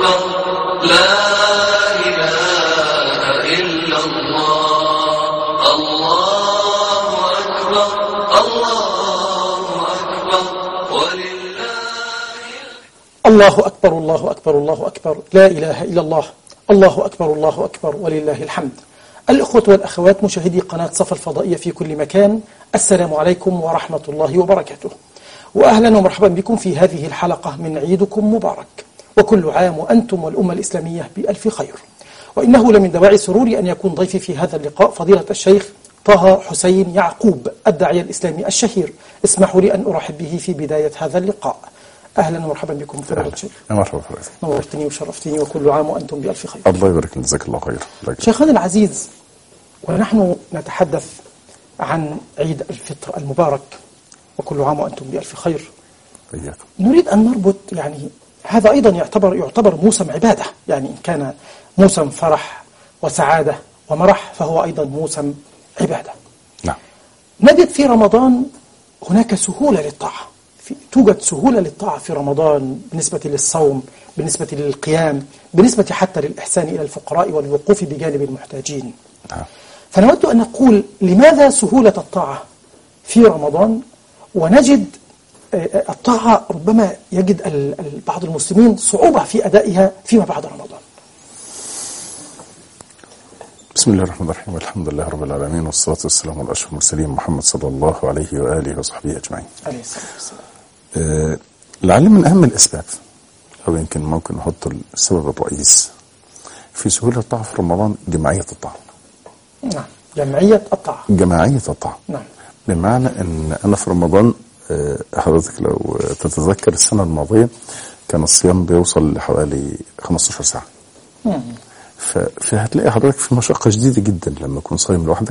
أكبر لا إله إلا الله الله أكبر الله أكبر ولله الله أكبر الله أكبر الله أكبر لا إله إلا الله الله أكبر الله أكبر ولله الحمد الأخوة والأخوات مشاهدي قناة صفا الفضائية في كل مكان السلام عليكم ورحمة الله وبركاته وأهلا ومرحبا بكم في هذه الحلقة من عيدكم مبارك وكل عام وأنتم والأمة الإسلامية بألف خير وإنه لمن دواعي سروري أن يكون ضيفي في هذا اللقاء فضيلة الشيخ طه حسين يعقوب الداعية الإسلامي الشهير اسمحوا لي أن أرحب به في بداية هذا اللقاء أهلا ومرحبا بكم فضيلة الشيخ مرحبا فراس نورتني وشرفتني وكل عام وأنتم بألف خير الله يبارك لك جزاك الله خير الله يكرمك. شيخنا العزيز ونحن نتحدث عن عيد الفطر المبارك وكل عام وأنتم بألف خير إياكم نريد أن نربط يعني هذا أيضا يعتبر يعتبر موسم عبادة يعني إن كان موسم فرح وسعادة ومرح فهو أيضا موسم عبادة نعم نجد في رمضان هناك سهولة للطاعة في توجد سهولة للطاعة في رمضان بالنسبة للصوم بالنسبة للقيام بالنسبة حتى للإحسان إلى الفقراء والوقوف بجانب المحتاجين نعم فنود أن نقول لماذا سهولة الطاعة في رمضان ونجد آه، آه، الطاعة ربما يجد ال- ال- بعض المسلمين صعوبة في أدائها فيما بعد رمضان بسم الله الرحمن الرحيم والحمد لله رب العالمين والصلاة والسلام على أشرف المرسلين محمد صلى الله عليه وآله وصحبه أجمعين عليه الصلاة والسلام آه، لعل من أهم الأسباب أو يمكن ممكن نحط السبب الرئيس في سهولة الطاعة في رمضان جماعية الطاعة نعم جمعية الطاعة جماعية الطاعة نعم بمعنى ان انا في رمضان آه، حضرتك لو تتذكر السنه الماضيه كان الصيام بيوصل لحوالي 15 ساعه مم. ف- فهتلاقي حضرتك في مشقه شديده جدا لما تكون صايم لوحدك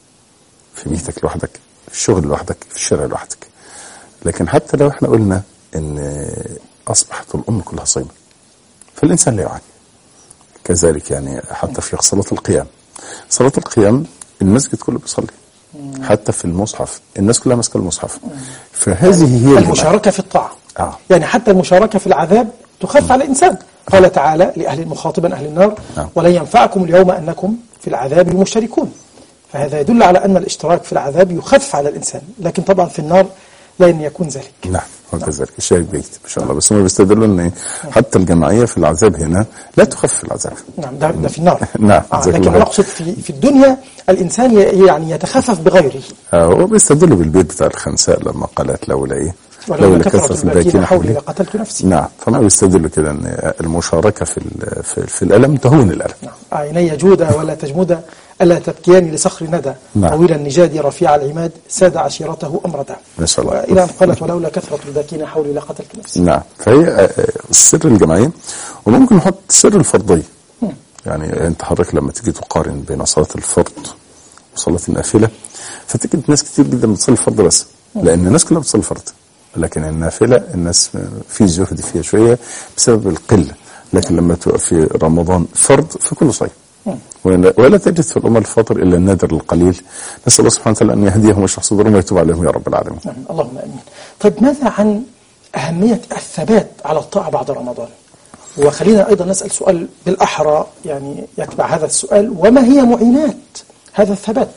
في بيتك لوحدك في الشغل لوحدك في الشارع لوحدك لكن حتى لو احنا قلنا ان اصبحت الامه كلها صايمه فالانسان لا يعاني كذلك يعني حتى في صلاه القيام صلاه القيام المسجد كله بيصلي حتى في المصحف الناس كلها ماسكه المصحف فهذه هي الجماعة. المشاركة في الطاعة آه. يعني حتى المشاركة في العذاب تخف على الإنسان قال تعالى لأهل مخاطبا أهل النار نعم. ولن ينفعكم اليوم أنكم في العذاب مشتركون فهذا يدل على أن الاشتراك في العذاب يخف على الإنسان لكن طبعا في النار لن يكون ذلك نعم وكذلك الشاهد بيت ما شاء الله بس هم بيستدلوا ان حتى الجماعيه في العذاب هنا لا تخفف العذاب نعم ده, ده في النار نعم، آه جزاك لكن الله خير. نقصد في, في الدنيا الإنسان ي- يعني يتخفف بغيره آه، هو بيستدلوا بالبيت بتاع الخنساء لما قالت لولا ايه ولولا كثرة الباكين حولي لقتلت نفسي نعم فما بيستدلوا كده ان المشاركه في ال- في, في الالم تهون الالم نعم. عيني جودا ولا تجمدا ألا تبكيان لصخر ندى نعم. طويل النجاد رفيع العماد ساد عشيرته أمردا ما شاء الله. وإلى أن قالت ولولا كثرة الباكين حولي لقتلت نفسي نعم فهي آه، آه، السر الجماعيه وممكن نحط سر الفرضيه يعني انت حضرتك لما تيجي تقارن بين صلاه الفرض وصلاه النافله فتجد ناس كتير جدا بتصلي الفرض بس لان الناس كلها بتصلي الفرض لكن النافله الناس في زهد فيها شويه بسبب القله لكن لما تبقى في رمضان فرض فكله صايم ولا ولا تجد في الامه الفطر الا النادر القليل نسال الله سبحانه وتعالى ان يهديهم ويشرح صدورهم ويتوب عليهم يا رب العالمين نعم اللهم امين. طيب ماذا عن اهميه الثبات على الطاعه بعد رمضان؟ وخلينا ايضا نسال سؤال بالاحرى يعني يتبع هذا السؤال وما هي معينات هذا الثبات؟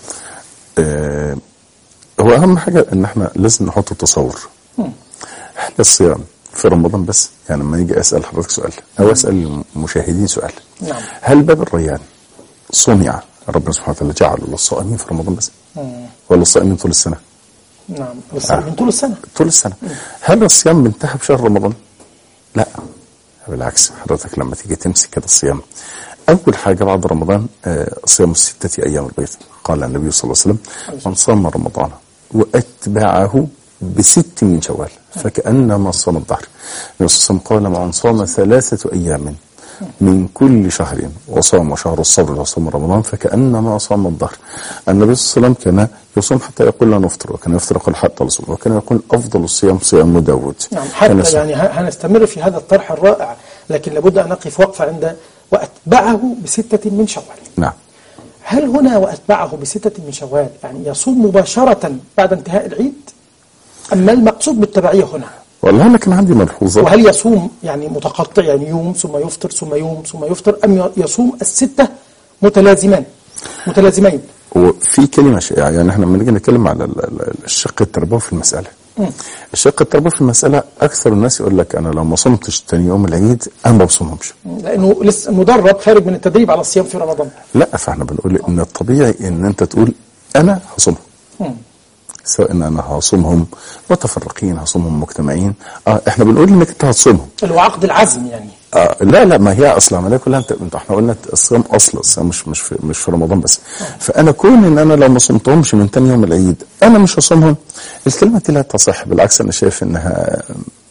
آه، هو اهم حاجه ان احنا لازم نحط التصور هل الصيام في رمضان بس يعني لما يجي اسال حضرتك سؤال او اسال المشاهدين سؤال نعم. هل باب الريان صنع ربنا سبحانه وتعالى جعله للصائمين في رمضان بس ولا الصائمين طول السنه نعم بس من طول السنه طول السنه هل الصيام انتهى بشهر رمضان لا بالعكس حضرتك لما تيجي تمسك كده الصيام اول حاجه بعد رمضان آه، صيام السته ايام البيض قال النبي صلى الله عليه وسلم من صام رمضان واتبعه بست من شوال فكانما صام الدهر النبي صلى الله عليه وسلم قال من صام ثلاثه ايام من كل شهر وصام شهر الصبر وصام رمضان فكأنما صام الدهر النبي صلى الله عليه وسلم كان يصوم حتى يقول لا نفطر وكان يفطر يقول حتى نصوم وكان يقول أفضل الصيام صيام داود نعم كان حتى يصوم. يعني ه- هنستمر في هذا الطرح الرائع لكن لابد ان نقف وقفه عند واتبعه بسته من شوال. نعم هل هنا واتبعه بسته من شوال يعني يصوم مباشره بعد انتهاء العيد؟ اما المقصود بالتبعيه هنا؟ والله انا كان عندي ملحوظه وهل يصوم يعني متقطع يعني يوم ثم يفطر ثم يوم ثم يفطر أم يصوم الستة متلازمان متلازمين وفي كلمه شائعه يعني احنا لما نيجي نتكلم على ال- ال- الشق التربوي في المساله الشق التربوي في المساله اكثر الناس يقول لك انا لو ما صمتش تاني يوم العيد انا ما بصومهمش لأنه لسه مدرب خارج من التدريب على الصيام في رمضان لا فاحنا بنقول ان الطبيعي ان انت تقول انا هصومهم سواء ان انا هصومهم متفرقين هصومهم مجتمعين اه احنا بنقول انك انت هتصومهم اللي هو عقد العزم يعني آه لا لا ما هي اصل العمليه كلها انت انت احنا قلنا الصيام اصل الصيام مش مش في مش في رمضان بس فانا كون ان انا لو ما صمتهمش من تاني يوم العيد انا مش هصومهم الكلمه دي لا تصح بالعكس انا شايف انها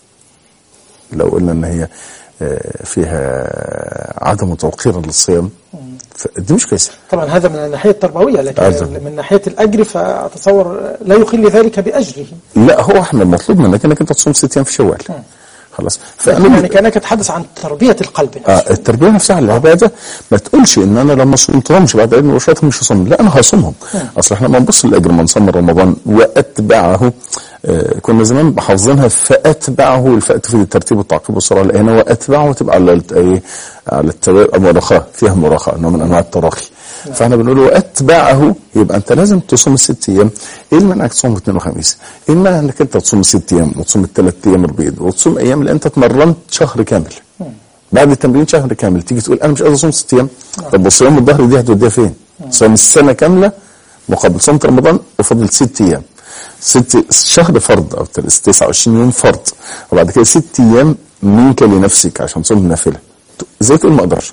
لو قلنا ان هي آه، فيها عدم توقير للصيام دي مش كويسه طبعا هذا من الناحية التربوية لكن أجل. من ناحية الأجر فأتصور لا يخل ذلك بأجره لا هو احنا المطلوب منك انك انت تصوم ست ايام في شوال خلاص فانا يعني كأنك تتحدث عن تربية القلب آه نفسه التربيه نفسها العباده ما تقولش ان انا لما صمتهمش بعد عيد مباشره مش هصوم لا انا هصومهم اصل احنا ما نبص لاجر من صام رمضان واتبعه آه كنا زمان حافظينها فاتبعه الفاء تفيد الترتيب والتعقيب والسرعه لقينا واتبعه تبقى على الت- ايه على التوا- المراخاه فيها مراخاه نوع من انواع التراخي فاحنا بنقول واتبعه يبقى انت لازم تصوم الست ايام ايه المانع انك تصوم اثنين وخميس؟ ايه المانع انك انت تصوم الست ايام وتصوم الثلاث ايام البيض وتصوم ايام اللي انت اتمرنت شهر كامل بعد التمرين شهر كامل تيجي تقول انا مش قادر اصوم ست ايام طب وصيام الظهر دي هتوديها فين؟ صيام السنه كامله مقابل صوم رمضان وفضل ست ايام ست شهر فرض او 29 يوم فرض وبعد كده ست ايام منك لنفسك عشان تصوم النافله ازاي تقول ما اقدرش؟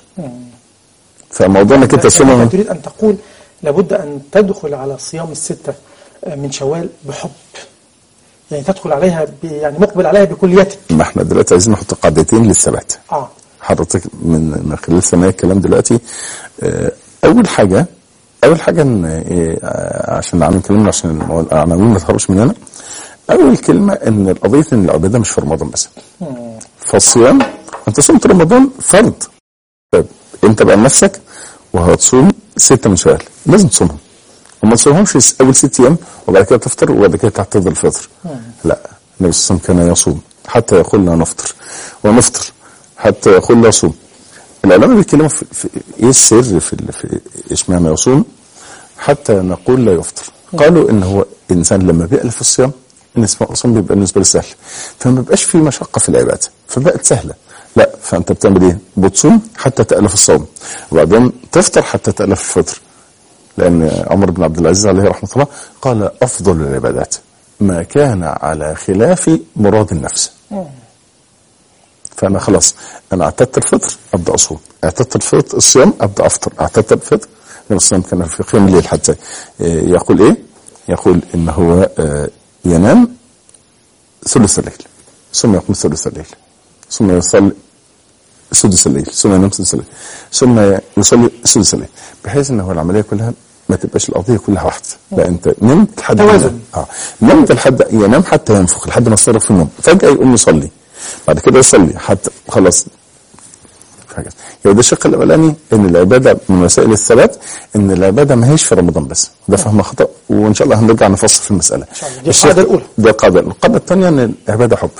فموضوع انك انت يعني تصوم أنت تريد أن تقول لابد أن تدخل على صيام الستة من شوال بحب يعني تدخل عليها ب... يعني مقبل عليها بكليتك ما احنا دلوقتي عايزين نحط قاعدتين للثبات اه حضرتك من من خلال سماع الكلام دلوقتي آه، اول حاجه اول حاجه ان إيه، آه، عشان نعمل كلامنا عشان العناوين ما تهربش مننا اول كلمه ان القضيه ان العباده مش في رمضان بس فالصيام انت صمت رمضان فرض طيب انت بقى نفسك وهتصوم ستة من شوال لازم تصومهم وما تصومهمش اول ست ايام وبعد كده تفطر وبعد كده تعتذر الفطر لا النبي صلى الله عليه وسلم كان يصوم حتى يقول لا نفطر ونفطر حتى يقول لا صوم العلماء بيتكلموا في, في ايه السر في, ال- في اشمعنى يصوم حتى نقول لا يفطر قالوا ان هو الانسان لما بيألف الصيام بالنسبه الصوم بيبقى بالنسبه له سهل فما بيبقاش في مشقه في العباده فبقت سهله لا فانت بتعمل ايه؟ بتصوم حتى تألف الصوم وبعدين تفطر حتى تألف الفطر لأن عمر بن عبد العزيز عليه رحمة الله قال أفضل العبادات ما كان على خلاف مراد النفس فأنا خلاص أنا اعتدت الفطر أبدأ أصوم اعتدت الفطر الصيام أبدأ أفطر اعتدت الفطر النبي صلى الله عليه وسلم كان في قيام الليل حتى آه، يقول إيه؟ يقول إن هو آه، ينام ثلث الليل ثم يقوم ثلث الليل ثم يصلي سدس الليل ثم ينام سدس الليل ثم يصلي سدس الليل بحيث ان هو العمليه كلها ما تبقاش القضيه كلها واحده لا انت نمت لحد توازن. اه نمت لحد ينام حتى ينفخ لحد ما يصرف في النوم فجاه يقوم يصلي بعد كده يصلي حتى خلاص فهكذا يبقى ده الشق الاولاني ان العباده من وسائل الثبات ان العباده ما هيش في رمضان بس ده فهم خطا وان شاء الله هنرجع نفصل في المساله إن شاء الله. دي الشق- القاعدة الأولى. ده القاعده القاعده الثانيه ان العباده حب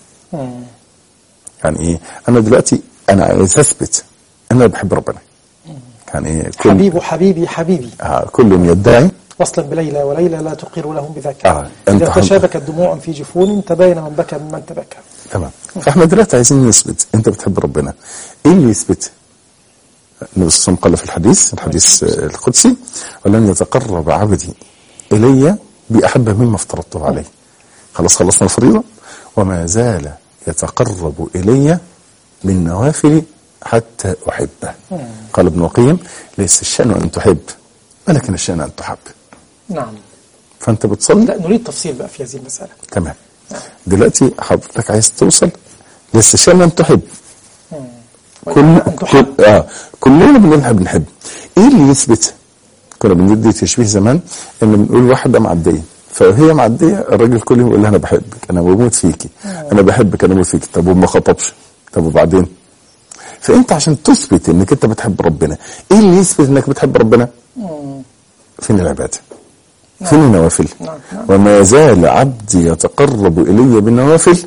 يعني ايه انا دلوقتي انا عايز اثبت ان انا بحب ربنا يعني ايه كل حبيب حبيبي حبيبي آه كل يدعي وصلا بليلى وليلى لا تقر لهم بذاك آه، أنت إذا حب- تشابكت دموع في جفون تباين من بكى ممن تبكى تمام فاحنا دلوقتي عايزين نثبت انت بتحب ربنا ايه اللي يثبت النبي صلى الله عليه وسلم قال في الحديث الحديث آه، القدسي ولن يتقرب عبدي الي باحب مما افترضته عليه خلاص خلصنا الفريضه وما زال يتقرب الي بالنوافل حتى احبه قال ابن القيم ليس الشان ان تحب ولكن الشان ان تحب نعم فانت بتصلي لا نريد تفصيل بقى في هذه المسألة تمام دلوقتي حضرتك عايز توصل للسشان لم تحب كل أن تحب كل اه كلنا بنقولها بنحب ايه اللي يثبت كنا بندي تشبيه زمان ان بنقول واحده معديه فهي معديه الراجل كل يوم يقول لها انا بحبك انا بموت فيكي انا بحبك انا بموت فيكي طب وما خطبش طب وبعدين فانت عشان تثبت انك انت بتحب ربنا ايه اللي يثبت انك بتحب ربنا فين العباده فين النوافل نعم، نعم. وما زال عبدي يتقرب الي بالنوافل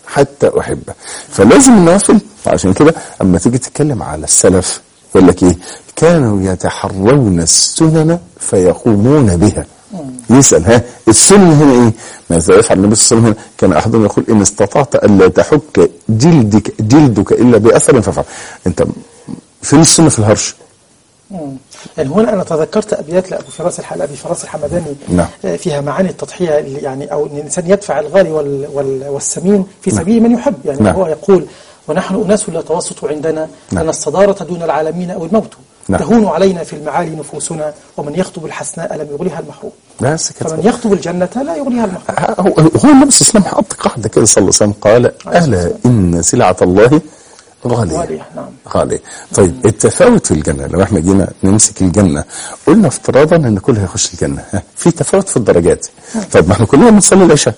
حتى احبه فلازم النوافل عشان كده اما تيجي تتكلم على السلف يقول لك ايه كانوا يتحرون السنن فيقومون بها يسأل ها السنة هنا ايه ماذا يفعل النبي صلى الله عليه وسلم هنا كان احدهم يقول ان استطعت الا تحك جلدك جلدك الا باثر فافعل انت فين السنة في الهرش مم. يعني هنا أنا تذكرت أبيات لأبو فراس الح- أبي فراس الحمداني نعم. آه، فيها معاني التضحية اللي يعني أو أن الإنسان يدفع الغالي وال وال والسمين في سبيل من يحب يعني نعم. هو يقول ونحن أناس لا توسط عندنا نعم. أن الصدارة دون العالمين أو الموت نعم. تهون علينا في المعالي نفوسنا ومن يخطب الحسناء لم يغلها المحروم بس كده فمن يخطب الجنة لا يغلها المحروم هو هو النبي صلى الله عليه وسلم حط قاعده كده صلى الله عليه وسلم قال الا ان سلعه الله غاليه غالية، نعم. غاليه طيب التفاوت في الجنه لو احنا جينا نمسك الجنه قلنا افتراضا ان كل هيخش الجنه ها، في تفاوت في الدرجات طب ما احنا كلنا بنصلي العشاء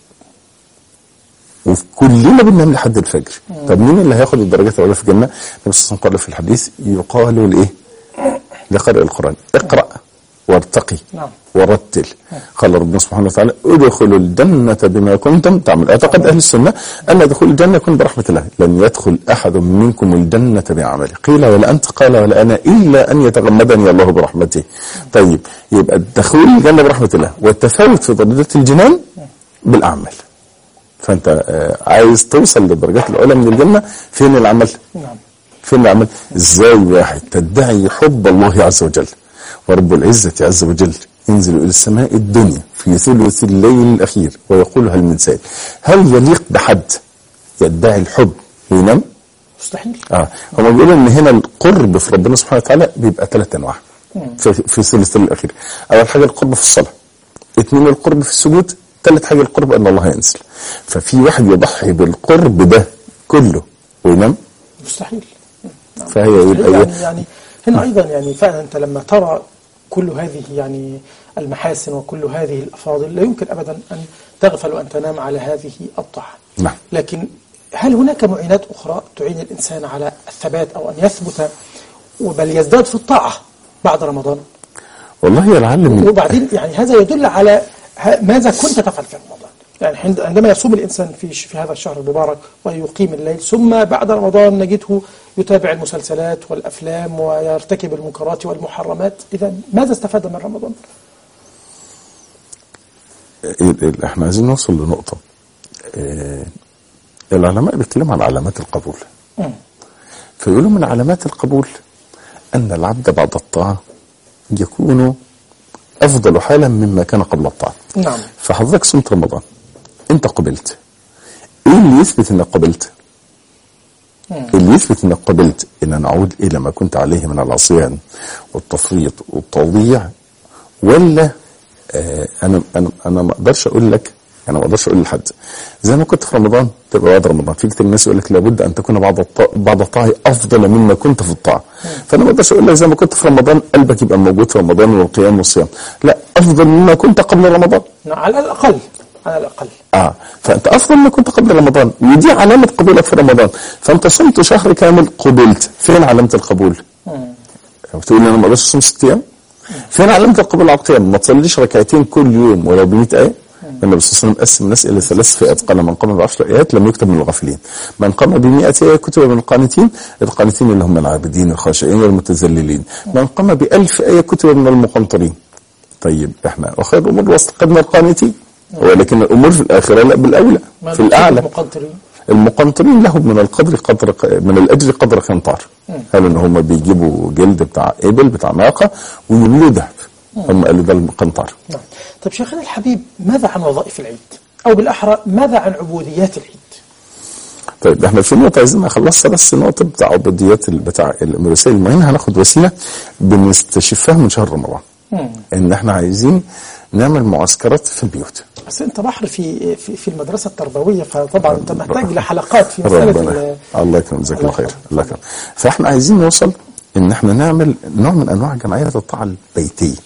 وكلنا بننام لحد الفجر طب مين اللي هياخد الدرجات الاولى في الجنه النبي صلى الله عليه وسلم قال في الحديث يقال لايه لقارئ القران اقرا وارتقي نعم. ورتل قال ربنا سبحانه وتعالى ادخلوا الجنة بما كنتم تعمل اعتقد أهل السنة أن دخول الجنة يكون برحمة الله لن يدخل أحد منكم الجنة بعمله قيل ولا أنت قال ولا أنا إلا أن يتغمدني الله برحمته طيب يبقى دخول الجنة برحمة الله والتفاوت في درجات الجنان بالأعمال فأنت آه، عايز توصل للدرجات العلى من الجنة فين العمل؟ نعم فين العمل ازاي واحد تدعي حب الله عز وجل ورب العزة عز وجل ينزل إلى السماء الدنيا في ثلث الليل الأخير ويقول هل من سائل هل يليق بحد يدعي الحب وينام؟ مستحيل اه هم بيقولوا ان هنا القرب في ربنا سبحانه وتعالى بيبقى ثلاث انواع في, في ثلث الليل الأخير أول حاجة القرب في الصلاة اثنين القرب في السجود ثالث حاجة القرب أن الله ينزل ففي واحد يضحي بالقرب ده كله وينام مستحيل نعم. فهي مستحيل يبقى يعني, يعني هنا أيضا يعني فعلا أنت لما ترى كل هذه يعني المحاسن وكل هذه الأفاضل لا يمكن أبدا أن تغفل وأن تنام على هذه الطاعة نعم. لكن هل هناك معينات أخرى تعين الإنسان على الثبات أو أن يثبت بل يزداد في الطاعة بعد رمضان والله لعل من وبعدين يعني هذا يدل على ه- ماذا كنت تفعل في رمضان يعني حين- عندما يصوم الإنسان في ش- في هذا الشهر المبارك ويقيم الليل ثم بعد رمضان نجده يتابع المسلسلات والأفلام ويرتكب المنكرات والمحرمات إذا ماذا استفاد من رمضان؟ ال- ال- احنا عايزين نوصل لنقطة آه، العلماء بيتكلموا عن علامات القبول مم. فيقولوا من علامات القبول أن العبد بعد الطاعة يكون أفضل حالا مما كان قبل الطاعة نعم فحضرتك صمت رمضان أنت قبلت إيه اللي يثبت أنك قبلت؟ اللي يثبت أنك قبلت أن أنا أعود إلى ما كنت عليه من العصيان والتفريط والتضييع ولا آه أنا أنا أنا ما أقدرش أقول لك أنا ما أقدرش أقول لحد زي ما كنت في رمضان تبقى بعد رمضان في كتير الناس يقول لك لابد أن تكون بعد الطاعة بعد الطاعة أفضل مما كنت في الطاعة فأنا ما أقدرش أقول لك زي ما كنت في رمضان قلبك يبقى موجود في رمضان والقيام والصيام لا أفضل مما كنت قبل رمضان نعم، على الأقل على الأقل اه فانت افضل ما كنت قبل رمضان ودي علامه قبولك في رمضان فانت صمت شهر كامل قبلت فين علامه القبول؟ بتقول لي انا ما اقدرش اصوم ست ايام فين علامه القبول على القيام؟ ما تصليش ركعتين كل يوم ولو ب 100 ايه النبي صلى الله عليه وسلم قسم الناس الى ثلاث فئات قال من قام بعشر ايات لم يكتب من الغافلين من قام ب 100 ايه كتب من القانتين القانتين اللي هم العابدين الخاشعين والمتذللين من قام ب 1000 ايه كتب من المقنطرين طيب احنا وخير الامور وسط قدم القانتين ولكن الامور في الاخره لا بالاولى ما في الاعلى المقدرين المقنطرين لهم من القدر قدر من الاجر قدر قنطار قالوا ان هم بيجيبوا جلد بتاع ابل بتاع ناقه ويملوه ذهب هم قالوا ده القنطار نعم طيب شيخنا الحبيب ماذا عن وظائف العيد؟ أو بالأحرى ماذا عن عبوديات العيد؟ طيب احنا في نقطه عايزين نخلصها بس النقطه بتاع عبوديات ال- بتاع الرسائل المهم هناخد وسيله بنستشفها من شهر رمضان ان احنا عايزين نعمل معسكرات في البيوت بس أنت بحر في في, في المدرسة التربوية فطبعا أنت محتاج لحلقات في مسألة ربنا ال- الله يكرم جزاك الله الله خير يكرمك. الله يكرم فاحنا عايزين نوصل ان احنا نعمل نوع من انواع جمعيه الطاعه البيتيه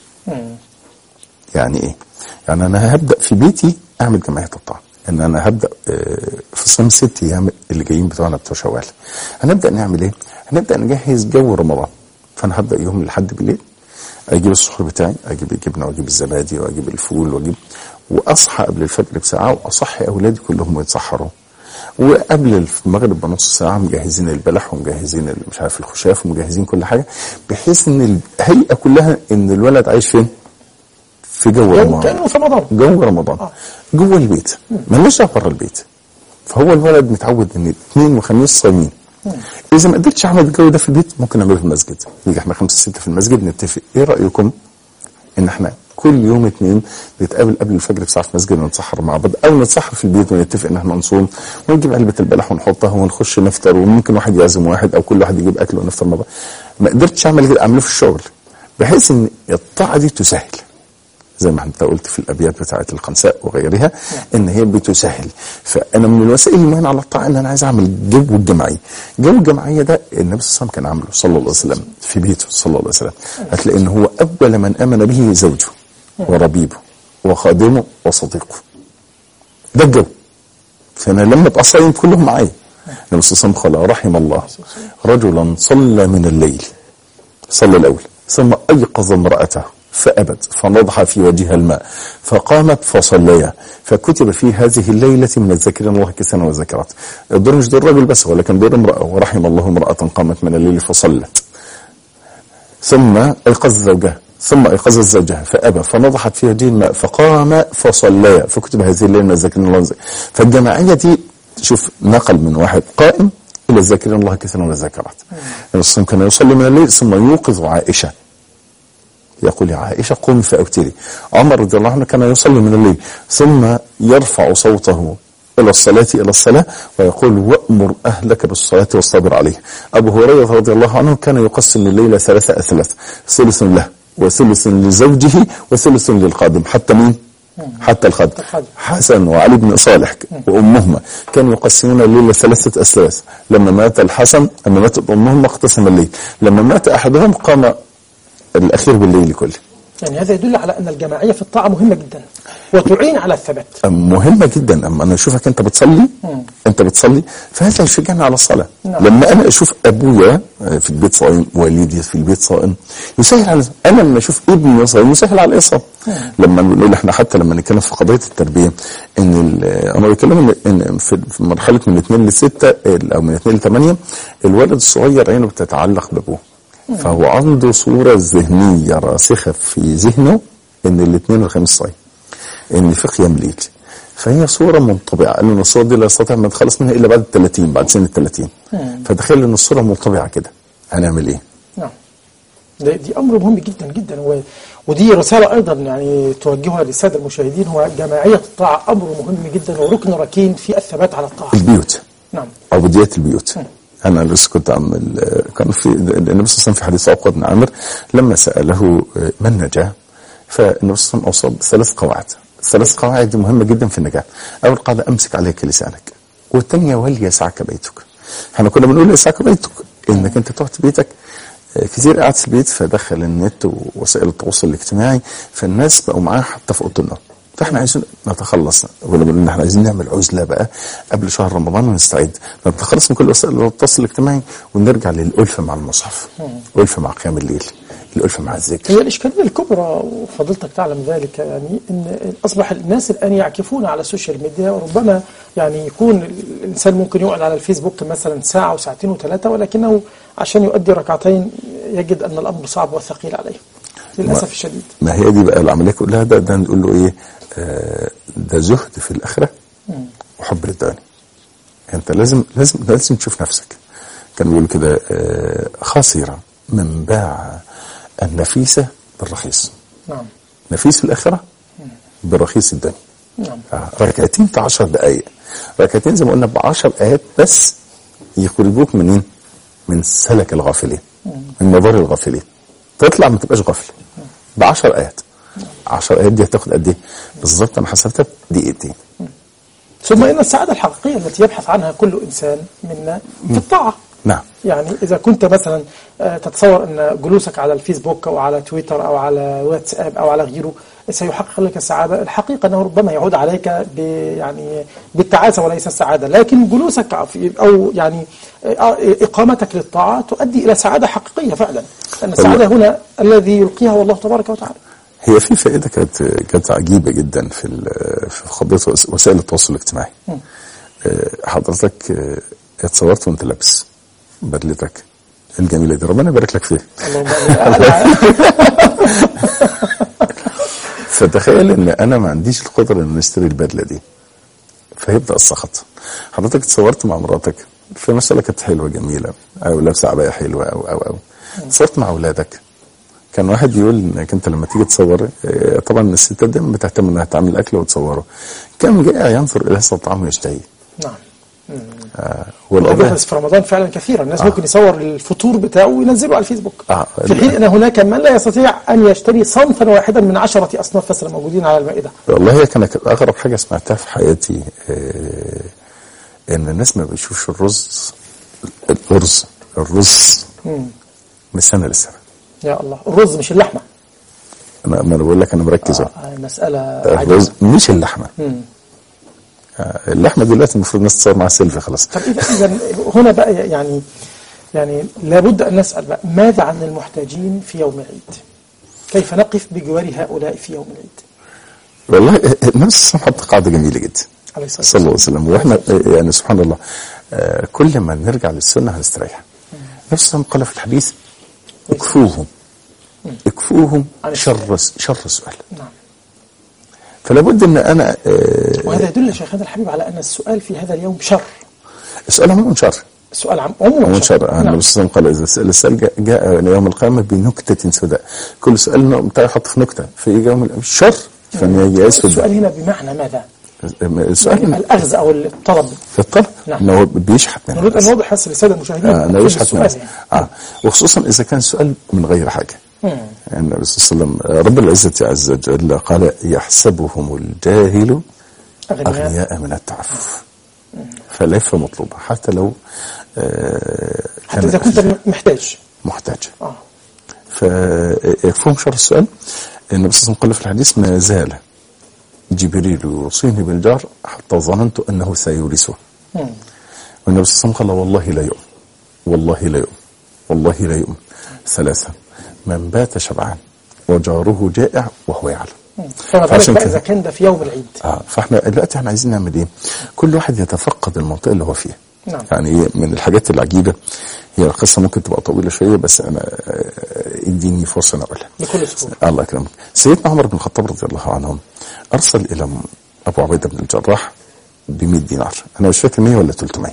يعني ايه يعني انا هبدا في بيتي اعمل جمعيه الطاعه ان انا هبدا آه، في صيام ست ايام اللي جايين بتوعنا بتوع شوال هنبدا نعمل ايه هنبدا نجهز جو رمضان فانا هبدا يوم لحد بالليل اجيب السحور بتاعي اجيب الجبنه واجيب الزبادي واجيب الفول واجيب واصحى قبل الفجر بساعه واصحي اولادي كلهم ويتسحروا وقبل المغرب بنص ساعه مجهزين البلح ومجهزين ال- مش عارف الخشاف ومجهزين كل حاجه بحيث ان الهيئه كلها ان الولد عايش فين؟ في جو جو رمضان كانه في رمضان جو رمضان آه. جوه البيت مالناش دعوه بره البيت فهو الولد متعود ان اثنين وخميس صايمين اذا ما قدرتش اعمل الجو ده في البيت ممكن نعمله في المسجد نيجي احنا خمسه سته في المسجد نتفق ايه رايكم ان احنا كل يوم اثنين نتقابل قبل الفجر بساعه في المسجد ونتسحر مع بعض او نتسحر في البيت ونتفق ان احنا نصوم ونجيب علبه البلح ونحطها ونخش نفطر وممكن واحد يعزم واحد او كل واحد يجيب اكل ونفطر مع بعض ما قدرتش اعمل كده اعمله في الشغل بحيث ان الطاعه دي تسهل زي ما انت قلت في الابيات بتاعه الخنساء وغيرها ان هي بتسهل فانا من الوسائل المهمه على الطاعه ان انا عايز اعمل جو الجماعيه جو الجماعيه ده النبي صلى الله عليه وسلم كان عامله صلى الله عليه وسلم في بيته صلى الله عليه وسلم هتلاقي ان هو اول من امن به زوجه وربيبه وخادمه وصديقه ده الجو فانا لما ابقى صايم كلهم معايا النبي صلى الله عليه وسلم قال رحم الله رجلا صلى من الليل صلى الأول ثم أيقظ امرأته فأبت فنضح في وجهها الماء فقامت فصليا فكتب في هذه الليلة من الذاكرين الله كثيرا والذاكرات الدور مش دور رجل بس ولكن دور امرأة ورحم الله امرأة قامت من الليل فصلت ثم أيقظ زوجها ثم أيقظت زوجها فأبى فنضحت في وجهه الماء فقام فصليا فكتب هذه الليلة من الذاكرين الله والذاكرات. فالجماعية دي شوف نقل من واحد قائم إلى الذاكرين الله كثيرا والذاكرات النبي صلى الله عليه وسلم كان يصلي من الليل ثم يوقظ عائشة يقول يا عائشة قومي فأوتري عمر رضي الله عنه كان يصلي من الليل ثم يرفع صوته إلى الصلاة إلى الصلاة ويقول وأمر أهلك بالصلاة والصبر عليه أبو هريرة رضي الله عنه كان يقسم الليل ثلاثة أثلاث ثلث له وثلث لزوجه وثلث للقادم حتى مين؟ حتى الخادم الخادم. حسن وعلي بن صالح وأمهما كانوا يقسمون الليل ثلاثة أثلاث لما مات الحسن لما ماتت أمهما اقتسم الليل لما مات أحدهم قام الأخير بالليل كله يعني هذا يدل على أن الجماعية في الطاعة مهمة جدا وتعين على الثبات مهمة جدا اما انا اشوفك انت بتصلي انت بتصلي فهذا يشجعني على الصلاة نعم. لما انا اشوف ابويا في البيت صائم والدي في البيت صائم يسهل على انا لما اشوف ابني صائم يسهل على الاصابة لما نقول احنا حتى لما نتكلم في قضية التربية ان ال- انا بتكلم إن- ان في في مرحلة من اثنين لستة ال- او من اثنين لثمانية الولد الصغير عينه بتتعلق بابوه فهو عنده صورة ذهنية راسخة في ذهنه ان الاثنين والخميس صايم ان في قيام ليل فهي صورة منطبعة قال ان الصورة دي لا يستطيع ان يتخلص منها الا بعد ال 30 بعد سن ال 30 فتخيل ان الصورة منطبعة كده هنعمل ايه؟ نعم ده- دي أمر مهم جدا جدا و... ودي رسالة أيضا يعني توجهها للسادة المشاهدين هو جماعية الطاعة أمر مهم جدا وركن ركين في الثبات على الطاعة البيوت نعم عبودية البيوت انا لسه كنت عامل كان في النبي صلى الله عليه وسلم في حديث عقبة بن عامر لما سأله من نجا فالنبي صلى الله عليه وسلم اوصى بثلاث قواعد الثلاث قواعد دي مهمة جدا في النجاة اول قاعدة امسك عليك لسانك والثانية وليسعك بيتك احنا كنا بنقول يسعك بيتك انك انت تقعد في بيتك آه، كتير قاعد في البيت فدخل النت ووسائل التواصل الاجتماعي فالناس بقوا معاه حتى في اوضه النوم فاحنا عايزين نتخلص ولا بنقول ان احنا عايزين نعمل عزله بقى قبل شهر رمضان ونستعد نتخلص من كل وسائل التواصل الاجتماعي ونرجع للألفة مع المصحف الألفة مع قيام الليل الألفة مع الذكر هي الإشكالية الكبرى وفضلتك تعلم ذلك يعني أن أصبح الناس الآن يعكفون على السوشيال ميديا وربما يعني يكون الإنسان ممكن يقعد على الفيسبوك مثلا ساعة وساعتين وثلاثة ولكنه عشان يؤدي ركعتين يجد أن الأمر صعب وثقيل عليه للأسف الشديد ما هي دي بقى العمليه كلها ده ده نقول له ايه آه ده زهد في الاخره وحب للدنيا انت لازم لازم لازم تشوف نفسك كان بيقول كده آه خسر من باع النفيسه بالرخيص نعم نفيس في الاخره برخيص الدنيا نعم آه، ركعتين في 10 دقائق ركعتين زي ما قلنا ب 10 ايات بس يخرجوك منين؟ من سلك الغافلين من مدار الغافلين تطلع ما تبقاش غافل ب 10 ايات 10 ايات دي هتاخد قد ايه؟ بالظبط انا حسبتها دقيقتين ثم إن السعادة الحقيقية التي يبحث عنها كل إنسان منا في الطاعة نعم يعني إذا كنت مثلا آه، تتصور أن جلوسك على الفيسبوك أو على تويتر أو على واتساب أو على غيره سيحقق لك السعادة الحقيقة أنه ربما يعود عليك ب يعني بالتعاسة وليس السعادة لكن جلوسك في أو يعني آه، إقامتك للطاعة تؤدي إلى سعادة حقيقية فعلا لأن السعادة هنا الذي يلقيها والله تبارك وتعالى هي في فائده كانت كانت عجيبه جدا في ال- في قضيه وس- وسائل التواصل الاجتماعي آه، حضرتك آه، اتصورت وانت لابس بدلتك الجميله دي ربنا يبارك لك فيها اللهم آمين. فتخيل ان انا ما عنديش القدره ان اشتري البدله دي فيبدا السخط حضرتك اتصورت مع مراتك في مسألة كانت حلوة جميلة أو لابسة عباية حلوة أو أو أو اتصورت مع أولادك كان واحد يقول انك انت لما تيجي تصور آه، طبعا الستات دايما بتهتم انها تعمل اكل وتصوره كان جائع ينظر الى هذا الطعام ويشتهيه نعم آه هذا والقضيه بيحدث في رمضان فعلا كثيرا الناس ممكن يصور الفطور بتاعه وينزله على الفيسبوك آه. في حين ان هناك من لا يستطيع ان يشتري صنفا واحدا من عشرة اصناف مثلا موجودين على المائده والله هي كانت اغرب حاجه سمعتها في حياتي آه ان الناس ما بيشوفش الرز الارز الرز من سنه لسنه يا الله الرز مش اللحمه انا ما انا بقول لك انا مركز أهو. آه مساله الرز عجيبه مش اللحمه آه اللحمه دلوقتي المفروض الناس تصور معاها سيلفي خلاص طب اذا اذا هنا بقى يعني يعني لابد ان نسال بقى ماذا عن المحتاجين في يوم العيد؟ كيف نقف بجوار هؤلاء في يوم العيد؟ والله النبي صلى الله عليه وسلم حط قاعده جميله جدا عليه الصلاه صلى الله عليه وسلم واحنا آه، يعني سبحان الله آه، كل ما نرجع للسنه هنستريح النبي صلى الله عليه وسلم قال في الحديث اكفوهم اكفوهم عن شر شر السؤال نعم فلا بد ان انا آه، وهذا يدل يا شيخنا الحبيب على ان السؤال في هذا اليوم شر السؤال عموما شر السؤال عم عموما عموما شر نعم. النبي صلى الله عليه وسلم قال اذا سأل السؤال جاء, جاء يوم القيامه بنكته سوداء كل سؤال بتاعي يحط في نكته في يوم ال- شر فما يجي يسود السؤال هنا بمعنى ماذا؟ السؤال يعني الاخذ او الطلب في الطلب نعم. انه هو بيشحت من نريد ان الناس. نوضح بس للساده المشاهدين آه، انه كل يشحت من السؤال الناس يعني. اه وخصوصا اذا كان سؤال من غير حاجه يعني النبي صلى الله عليه وسلم آه، رب العزه عز وجل قال يحسبهم الجاهل اغنياء اغنياء من التعفف فليس مطلوبه حتى لو آه، حتى اذا كنت محتاج محتاج اه فيكفهم شر السؤال النبي صلى الله عليه وسلم قال في الحديث ما زال جبريل يوصيني بالجار حتى ظننت انه سيورثه مم. والنبي صلى الله عليه وسلم قال والله لا يؤمن والله لا يؤمن والله لا يؤمن ثلاثة من بات شبعان وجاره جائع وهو يعلم فما بالك فعشان بقى كده- اذا كان ده في يوم العيد اه فاحنا دلوقتي احنا عايزين نعمل ايه؟ كل واحد يتفقد المنطقه اللي هو فيها. نعم. يعني إيه من الحاجات العجيبه هي القصه ممكن تبقى طويله شويه بس انا آه، اديني فرصه انا اقولها. بكل سهوله الله يكرمك. سيدنا عمر بن الخطاب رضي الله عنه ارسل الى م- ابو عبيده بن الجراح ب 100 دينار، انا مش فاكر 100 ولا 300.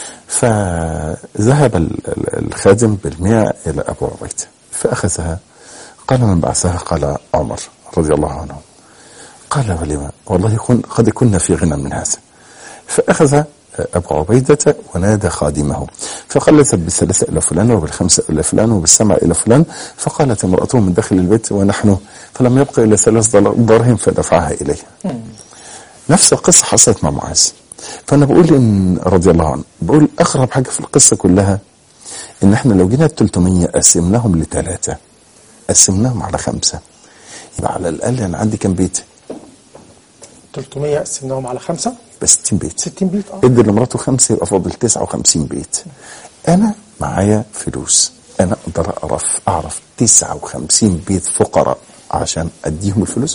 فذهب ال- ال- الخادم بالمئة الى ابو عبيده فاخذها قال من بعثها قال عمر رضي الله عنه قال ولما والله كن قد كنا في غنى من هذا فأخذ أبو عبيدة ونادى خادمه فقال اذهب بالثلاثة إلى فلان وبالخمسة إلى فلان وبالسبعة إلى فلان فقالت امرأته من داخل البيت ونحن فلم يبق إلا ثلاث دل- دراهم فدفعها إليه نفس القصة حصلت مع معاذ فأنا بقول إن رضي الله عنه بقول أغرب حاجة في القصة كلها إن إحنا لو جينا ال 300 قسمناهم لثلاثة قسمناهم على خمسة يبقى على الأقل أنا عندي كام بيت؟ 300 قسمناهم على خمسة يبقى 60 بيت 60 بيت اه ادي لمراته خمسه يبقى فاضل 59 بيت انا معايا فلوس انا اقدر اعرف اعرف 59 بيت فقراء عشان اديهم الفلوس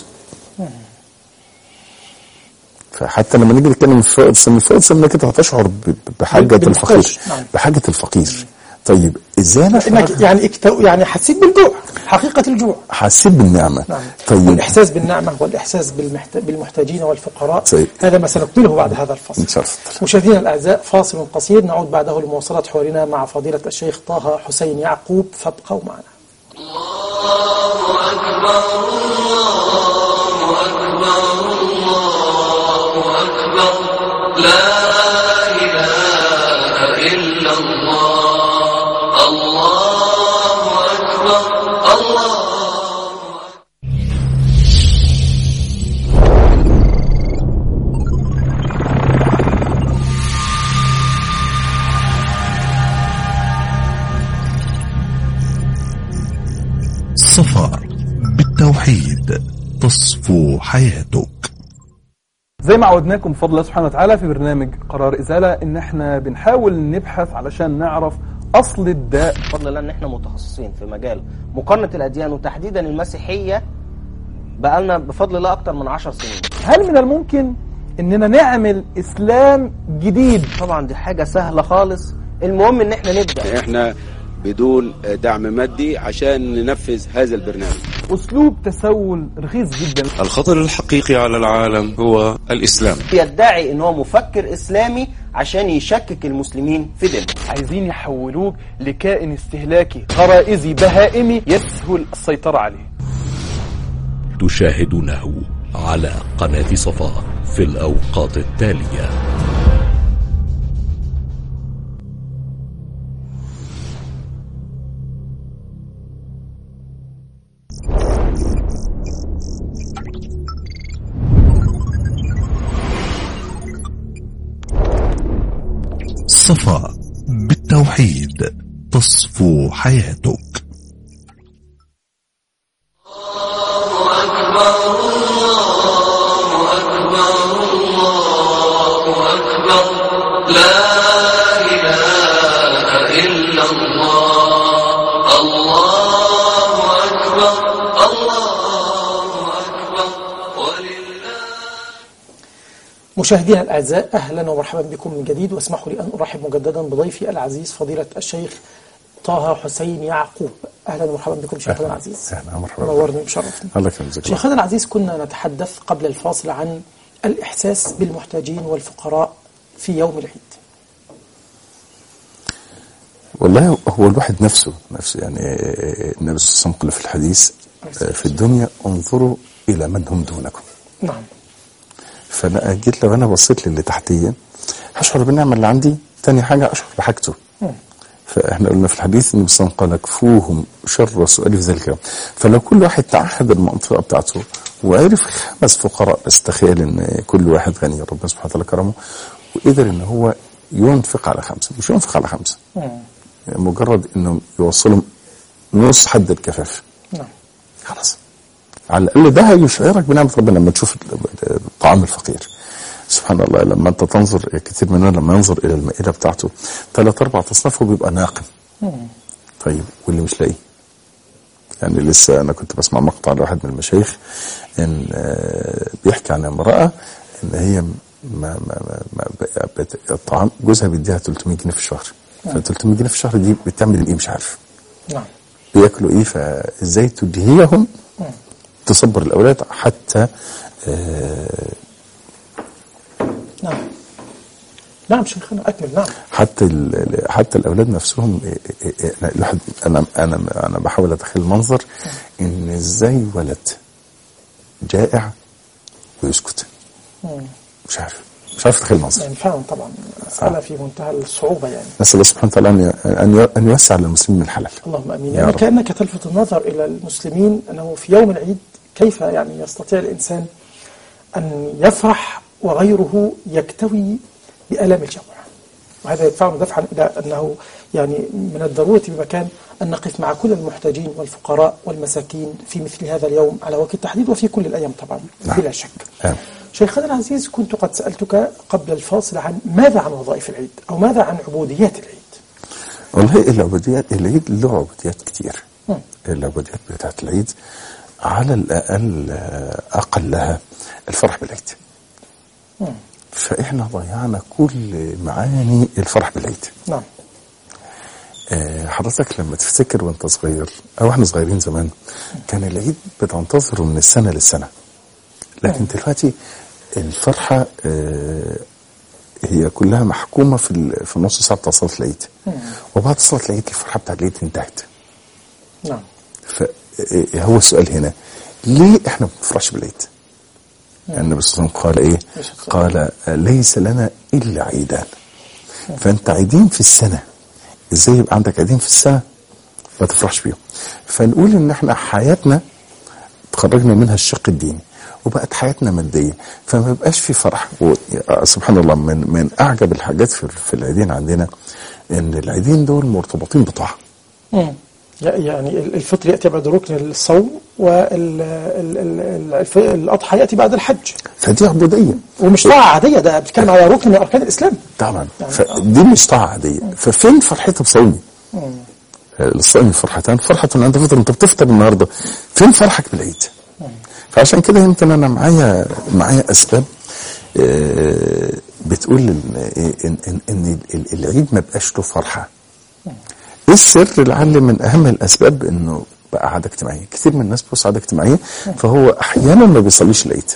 فحتى لما نيجي نتكلم في فوائد السمنه فوائد السمنه كده هتشعر ب- ب- بحاجه بالمحتاج، الفقير نعم. بحاجه الفقير طيب ازاي انا انك أشعر؟ يعني اكتو يعني حسيت بالجوع حقيقة الجوع حسيت بالنعمه نعم طيب والإحساس بالنعمة والإحساس بالمحت... بالمحتاجين والفقراء طيب. هذا ما سنكمله بعد هذا الفصل ان شاء الله مشاهدينا الأعزاء فاصل قصير نعود بعده لمواصلة حوارنا مع فضيلة الشيخ طه حسين يعقوب فابقوا معنا لا إله إلا الله الله أكبر الله صفار بالتوحيد تصفو حياتك زي ما عودناكم بفضل الله سبحانه وتعالى في برنامج قرار إزالة إن إحنا بنحاول نبحث علشان نعرف أصل الداء بفضل الله ان احنا متخصصين في مجال مقارنه الاديان وتحديدا المسيحيه بقالنا بفضل الله اكتر من عشر سنين هل من الممكن اننا نعمل اسلام جديد طبعا دي حاجة سهلة خالص المهم ان احنا نبدأ احنا بدون دعم مادي عشان ننفذ هذا البرنامج اسلوب تسول رخيص جدا الخطر الحقيقي على العالم هو الإسلام يدعي ان هو مفكر اسلامي عشان يشكك المسلمين في دينهم عايزين يحولوك لكائن استهلاكي غرائزي بهائمي يسهل السيطرة عليه تشاهدونه على قناة صفاء في الأوقات التالية صفاء بالتوحيد تصفو حياتك لا إله إلا الله الله أكبر الله أكبر ولله مشاهدينا الأعزاء أهلا ومرحبا بكم من جديد واسمحوا لي أن أرحب مجددا بضيفي العزيز فضيلة الشيخ طه حسين يعقوب أهلا ومرحبا بكم شيخنا العزيز أهلا مرحبا نورني وشرفني الله يكرمك شيخنا العزيز كنا نتحدث قبل الفاصل عن الإحساس بالمحتاجين والفقراء في يوم العيد والله هو الواحد نفسه نفسه يعني النبي صلى الله عليه وسلم قال في الحديث آه، في الدنيا انظروا الى من هم دونكم نعم فانا جيت لو انا بصيت للي تحتيه هشعر بالنعمه اللي عندي تاني حاجه اشعر بحاجته فاحنا قلنا في الحديث النبي صلى الله عليه وسلم قال كفوهم شر سؤال في ذلك اليوم فلو كل واحد تعهد المنطقه بتاعته وعرف خمس فقراء بس تخيل ان كل واحد غني ربنا سبحانه وتعالى كرمه وقدر ان هو ينفق على خمسه مش ينفق على خمسه يعني مجرد انه يوصلهم نص حد الكفاف نعم خلاص على الاقل ده هيشعرك بنعمه ربنا لما تشوف الطعام الفقير سبحان الله لما انت تنظر كتير مننا لما ينظر الى المائده بتاعته ثلاث اربع اصناف هو بيبقى ناقم طيب واللي مش لاقي يعني لسه انا كنت بسمع مقطع لواحد من المشايخ ان آه، بيحكي عن امراه ان هي ما ما ما ما بت- الطعام جوزها بيديها 300 جنيه في الشهر ف 300 جنيه في الشهر دي بتعمل ايه مش عارف نعم بياكلوا ايه فازاي تدهيهم تصبر الاولاد حتى آه نعم نعم شيخنا أكمل نعم حتى ال- ال- حتى الاولاد نفسهم آه، آه، آه، الواحد انا انا انا بحاول اتخيل المنظر ان ازاي ولد جائع ويسكت مش عارف مش عارف اتخيل المنظر يعني فعلا طبعا مسألة في منتهى الصعوبة يعني نسال الله سبحانه وتعالى ان ان ان يوسع للمسلمين من الحلال اللهم امين يا يعني رب. كانك تلفت النظر الى المسلمين انه في يوم العيد كيف يعني يستطيع الانسان ان يفرح وغيره يكتوي بالام الجوع وهذا يدفعنا دفعا الى انه يعني من الضروره بمكان ان نقف مع كل المحتاجين والفقراء والمساكين في مثل هذا اليوم على وجه التحديد وفي كل الايام طبعا نعم. بلا شك. آمين. شيخنا العزيز كنت قد سالتك قبل الفاصل عن ماذا عن وظائف العيد او ماذا عن عبوديات العيد؟ والله العبوديات العيد له عبوديات كتير مم. العبوديات بتاعت العيد على الأقل آه، أقلها الفرح بالعيد فإحنا ضيعنا كل معاني الفرح بالعيد نعم آه، حضرتك لما تفتكر وانت صغير او احنا صغيرين زمان كان العيد بتنتظره من السنه للسنه لكن دلوقتي الفرحه آه، هي كلها محكومه في ال- في النص ساعه بتاع صلاه العيد وبعد صلاه العيد الفرحه بتاعت العيد انتهت نعم فهو السؤال هنا ليه احنا ما بنفرحش بالعيد؟ يعني النبي صلى الله عليه وسلم قال ايه؟ قال ليس لنا الا عيدان فانت عيدين في السنه ازاي يبقى عندك عيدين في السنه ما تفرحش بيهم فنقول ان احنا حياتنا تخرجنا منها الشق الديني وبقت حياتنا ماديه فما بيبقاش في فرح و... سبحان الله من من اعجب الحاجات في, في العيدين عندنا ان العيدين دول مرتبطين بطاعه مم. يعني الفطر يأتي بعد ركن الصوم والأضحى يأتي بعد الحج فدي عبوديه ومش طاعة عادية ده بتتكلم على ركن من أركان الإسلام طبعا فدي مش طاعه عاديه ففين فرحتها بصومي؟ الصائم فرحتان فرحة عند فطر انت بتفطر النهارده فين فرحك بالعيد؟ فعشان كده يمكن انا معايا معايا اسباب آه، بتقول ان ان ان, إن ال- العيد ما بقاش له فرحه ايه السر لعل من اهم الاسباب انه بقى عاده اجتماعيه كتير من الناس بص عاده اجتماعيه فهو احيانا ما بيصليش العيد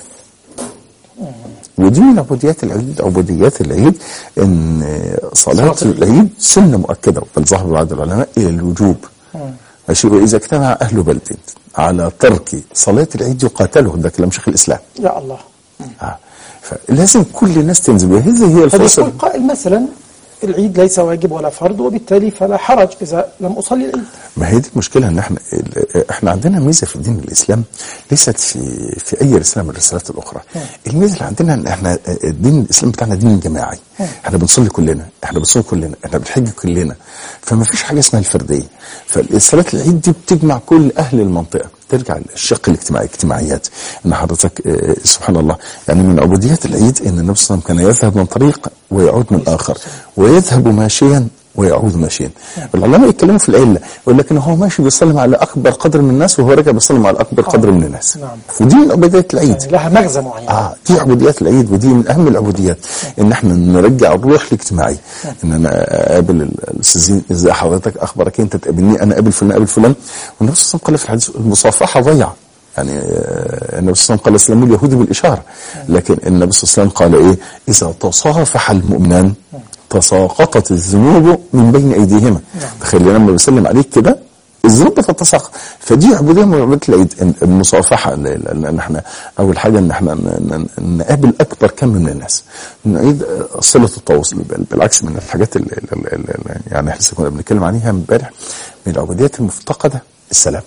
ودي من عبوديات العيد عبوديات العيد ان صلاه صلاة العيد. العيد سنه مؤكده بل ذهب بعض العلماء الى الوجوب ماشي واذا اجتمع اهل بلد على ترك صلاه العيد يقاتله ده كلام شيخ الاسلام يا الله آه. فلازم كل الناس تنزل وهذه هي قد الفرصه يقول قائل مثلا العيد ليس واجب ولا فرض وبالتالي فلا حرج إذا لم أصلي العيد ما هي دي المشكله ان احنا ال- احنا عندنا ميزه في دين الاسلام ليست في في اي رساله من الرسالات الاخرى الميزه اللي عندنا ان احنا الدين الاسلام بتاعنا دين جماعي احنا بنصلي كلنا احنا بنصوم كلنا احنا بنحج كلنا فما فيش حاجه اسمها الفرديه فالصلاه العيد دي بتجمع كل اهل المنطقه ترجع للشق الاجتماعي اجتماعيات ان حضرتك آه، سبحان الله يعني من عبوديات العيد ان النبي صلى الله عليه وسلم كان يذهب من طريق ويعود من اخر ويذهب ماشيا ويعود ماشيا العلماء يتكلموا في العله يقول لك ان هو ماشي بيسلم على اكبر قدر من الناس وهو راجع بيسلم على اكبر قدر من الناس نعم. ودي من عبوديات العيد يعني لها مغزى معين اه دي عبوديات العيد ودي من اهم العبوديات ان احنا نرجع الروح الاجتماعيه ان انا اقابل ال- الاستاذين ازاي حضرتك اخبارك إيه؟ انت تقابلني انا اقابل فلان اقابل فلان والنبي صلى الله عليه وسلم قال في الحديث المصافحه ضيعه يعني آه، النبي صلى الله عليه وسلم قال اسلام اليهود بالاشاره لكن النبي صلى الله عليه وسلم قال ايه اذا تصافح المؤمنان تساقطت الذنوب من بين ايديهما تخيل لما بيسلم عليك كده الذنوب بتتساقط فدي عبوديه من عبوديات العيد إن- المصافحه ل- ل- ان احنا اول حاجه ان احنا ن- ن- نقابل اكبر كم من الناس نعيد آه، صله التواصل بل- بالعكس من الحاجات اللي اللي- اللي- يعني احنا لسه كنا بنتكلم عليها امبارح من العبوديات المفتقده السلام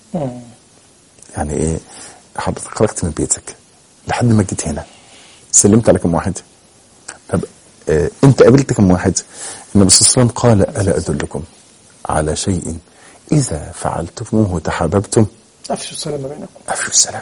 يعني ايه حضرتك خرجت من بيتك لحد ما جيت هنا سلمت على كم واحد طب آه انت قابلت كم واحد النبي صلى الله عليه وسلم قال الا ادلكم على شيء اذا فعلتموه تحاببتم أفشوا السلام بينكم افشوا السلام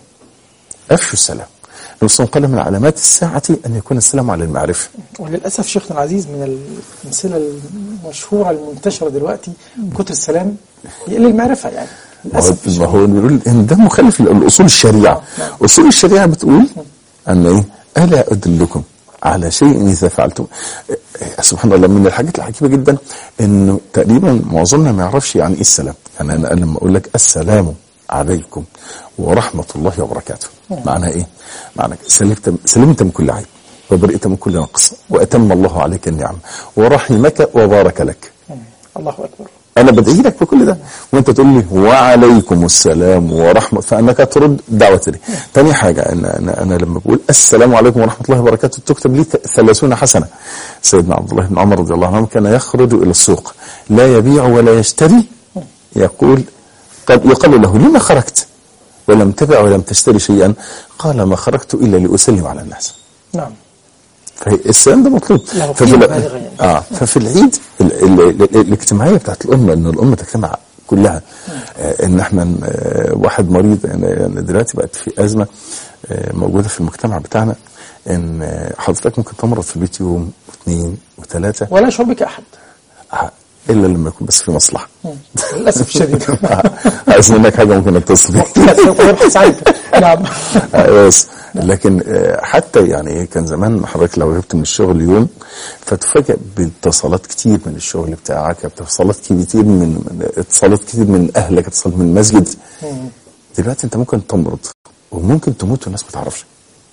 افشوا السلام النبي صلى الله عليه وسلم قال من علامات الساعه ان يكون السلام على المعرفه وللأسف شيخنا العزيز من الأمثلة المشهورة المنتشرة دلوقتي كتر السلام يقل المعرفة يعني ما هو للأسف ما هو بيقول ان ده مخالف لاصول الشريعه اصول الشريعه بتقول ان ايه الا ادلكم على شيء اذا فعلتم إيه، سبحان الله من الحاجات العجيبه جدا انه تقريبا معظمنا ما يعرفش يعني ايه السلام يعني انا لما اقول لك السلام عليكم ورحمه الله وبركاته معناها ايه؟ معنى سلمت سلمت من كل عيب وبرئت من كل نقص واتم الله عليك النعم ورحمك وبارك لك الله أكبر انا بدعي لك بكل ده وانت تقول لي وعليكم السلام ورحمه فانك ترد دعوتي لي تاني حاجه انا انا, أنا لما بقول السلام عليكم ورحمه الله وبركاته تكتب لي ثلاثون حسنه سيدنا عبد الله بن عمر رضي الله عنه كان يخرج الى السوق لا يبيع ولا يشتري يقول قد يقال له لما خرجت ولم تبع ولم تشتري شيئا قال ما خرجت الا لاسلم على الناس نعم فالسلام ده مطلوب له ففي قيمة ال- بالغة يعني. اه ففي العيد ال ال ال الاجتماعيه بتاعت الامه ان الامه تجتمع كلها آه ان احنا ن- آه واحد مريض يعني يعني دلوقتي بقت في ازمه آه موجوده في المجتمع بتاعنا ان آه حضرتك ممكن تمرض في البيت يوم واثنين وثلاثه ولا يشعر بك أحد آه الا لما يكون بس في مصلحه للأسف الشديد آه، عايز منك حاجه ممكن اتصل بيك سوف يبحث عنك نعم آه، بس لكن آه، حتى يعني إيه، كان زمان حضرتك لو غبت من الشغل يوم فتفاجئ باتصالات كتير من الشغل بتاعك اتصالات كتير من من- اتصالات كتير من اهلك اتصالات من المسجد دلوقتي انت ممكن تمرض وممكن تموت والناس ما تعرفش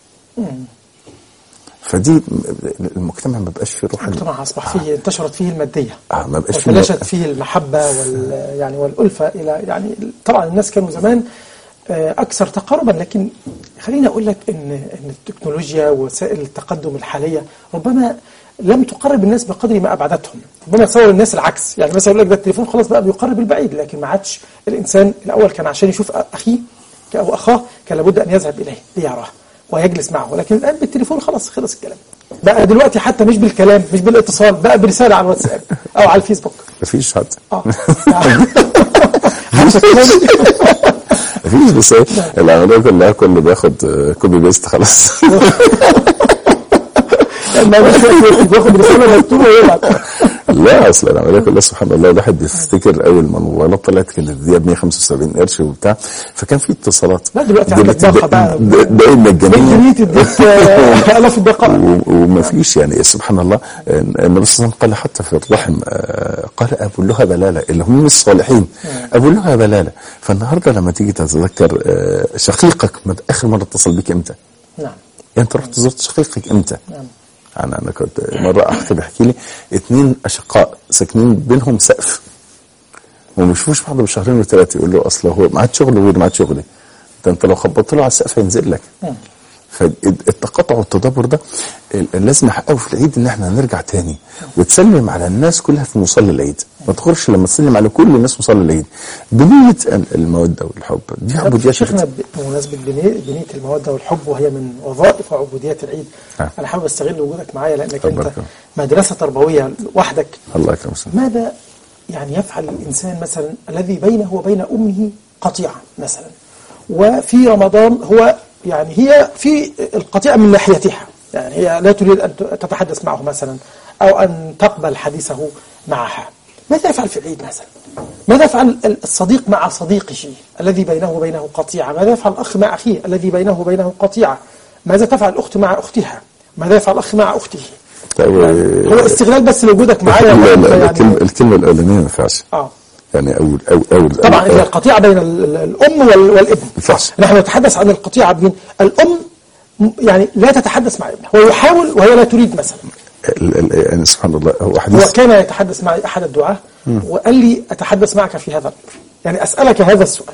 فدي م- المجتمع ما بقاش فيه روح ال- المجتمع أصبح فيه انتشرت فيه المادية آه ما بقاش فيه وتلاشت فيه المحبة وال يعني والألفة إلى يعني طبعا الناس كانوا زمان آه، أكثر تقاربا لكن خليني أقول لك إن إن التكنولوجيا ووسائل التقدم الحالية ربما لم تقرب الناس بقدر ما أبعدتهم ربما تصور الناس العكس يعني مثلا يقول لك ده التليفون خلاص بقى بيقرب البعيد لكن ما عادش الإنسان الأول كان عشان يشوف أخيه أو أخاه كان لابد أن يذهب إليه ليراه ويجلس معه ولكن الآن بالتليفون خلاص خلص الكلام بقى دلوقتي حتى مش بالكلام مش بالاتصال بقى برسالة على الواتساب أو على الفيسبوك مفيش حد اه حتى كمان مفيش بس إيه، العمليه كلها كله بياخد آه، كوبي بيست خلاص ما مش بياخد رساله مكتوبه ويبعت لا اصل انا بقول الله سبحان الله الواحد بيفتكر اول ما الموبايلات طلعت كانت دي ب 175 قرش وبتاع فكان في اتصالات لا دلوقتي عندك دلوقتي باقة بقى. بقى بقى مجانيه مجانيه تديك آه، الاف الدقائق و- وما فيش يعني سبحان الله آه، النبي صلى الله عليه وسلم قال حتى في الرحم آه، قال ابو لها بلاله اللي هم الصالحين ابو لها بلاله فالنهارده لما تيجي تتذكر آه، شقيقك مت- اخر مره اتصل بك امتى؟ نعم انت رحت زرت شقيقك امتى؟ نعم. انا انا كنت مره احكي بحكي لي اثنين اشقاء ساكنين بينهم سقف وما بيشوفوش بعض بشهرين وثلاثه يقول له اصل هو معاد شغل وغير معاد شغلي ده انت لو خبطت له على السقف هينزل لك فالتقاطع والتدبر ده ال- لازم نحققه في العيد ان احنا نرجع تاني وتسلم على الناس كلها في مصلى العيد ما تخرجش لما تسلم على كل الناس في مصلى العيد بنية ال- المودة والحب دي طب عبوديات شيخنا ب- بمناسبة بنية بنية المودة والحب وهي من وظائف وعبوديات العيد آه. أنا حابب أستغل وجودك معايا لأنك الله أنت يكرمك. مدرسة تربوية وحدك الله يكرمك ماذا يعني يفعل الإنسان مثلا الذي بينه وبين أمه قطيعة مثلا وفي رمضان هو يعني هي في القطيعة من ناحيتها يعني هي لا تريد أن تتحدث معه مثلا أو أن تقبل حديثه معها ماذا يفعل في العيد مثلا ماذا يفعل الصديق مع صديقه الذي بينه وبينه قطيعة ماذا يفعل الأخ مع أخيه الذي بينه وبينه قطيعة ماذا تفعل الأخت مع أختها ماذا يفعل الأخ مع أخته هو استغلال بس لوجودك معايا لا لا يعني- الكلمة, الكلمة الأولانية ما ينفعش اه يعني أول أو أول طبعا أول- هي القطيعة بين ال- ال- الأم وال- والابن ينفعش. نحن نتحدث عن القطيعة بين الأم م- يعني لا تتحدث مع ابنها هو يحاول وهي لا تريد مثلا ال- ال- يعني سبحان الله هو هو حديث كان يتحدث معي أحد الدعاة وقال لي أتحدث معك في هذا الأمر يعني أسألك هذا السؤال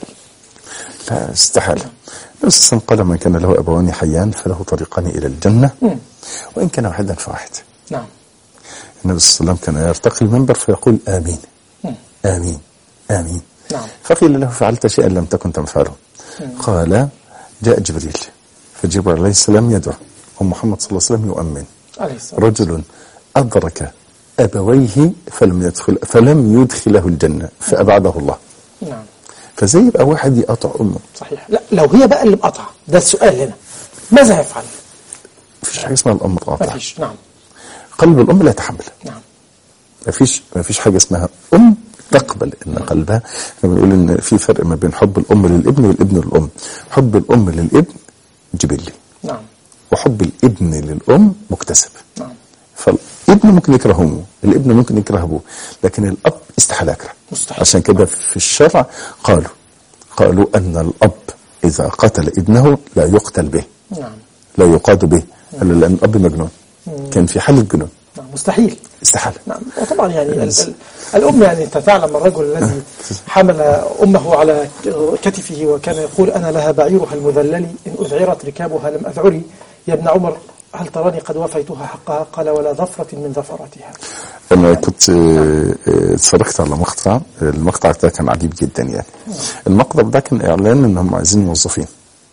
لا استحالة النبي صلى الله عليه وسلم قال من كان له أبوان حيان فله طريقان إلى الجنة وإن كان واحدا فواحد نعم النبي صلى الله عليه وسلم كان يرتقي المنبر فيقول آمين آمين آمين نعم. فقيل له فعلت شيئا لم تكن تفعله قال جاء جبريل فجبريل عليه السلام يدعو ومحمد صلى الله عليه وسلم يؤمن عليه الصلاة رجل أدرك أبويه فلم يدخل فلم يدخله الجنة فأبعده الله نعم فزي يبقى واحد يقطع أمه صحيح لا لو هي بقى اللي مقطعة ده السؤال هنا ماذا يفعل مفيش حاجة اسمها الأم ما تقاطع فيش نعم قلب الأم لا يتحمل نعم مفيش مفيش حاجة اسمها أم تقبل ان قلبها احنا بنقول ان في فرق ما بين حب الام للابن والابن للام حب الام للابن جبلي نعم وحب الابن للام مكتسب نعم فالابن ممكن يكره امه الابن ممكن يكره ابوه لكن الاب استحاله يكره مستحيل. عشان كده في الشرع قالوا قالوا ان الاب اذا قتل ابنه لا يقتل به نعم لا يقاد به قالوا لان الاب مجنون كان في حاله جنون نعم مستحيل استحاله نعم وطبعا يعني ال ال الأم يعني أنت تعلم الرجل الذي حمل أمه على كتفه وكان يقول أنا لها بعيرها المذلل إن أذعرت ركابها لم أذعري يا ابن عمر هل تراني قد وفيتها حقها قال ولا ظفرة من ظفراتها انا كنت آه، آه، اتفرجت على مقطع المقطع ده كان عجيب جدا يعني المقطع ده كان اعلان ان هم عايزين موظفين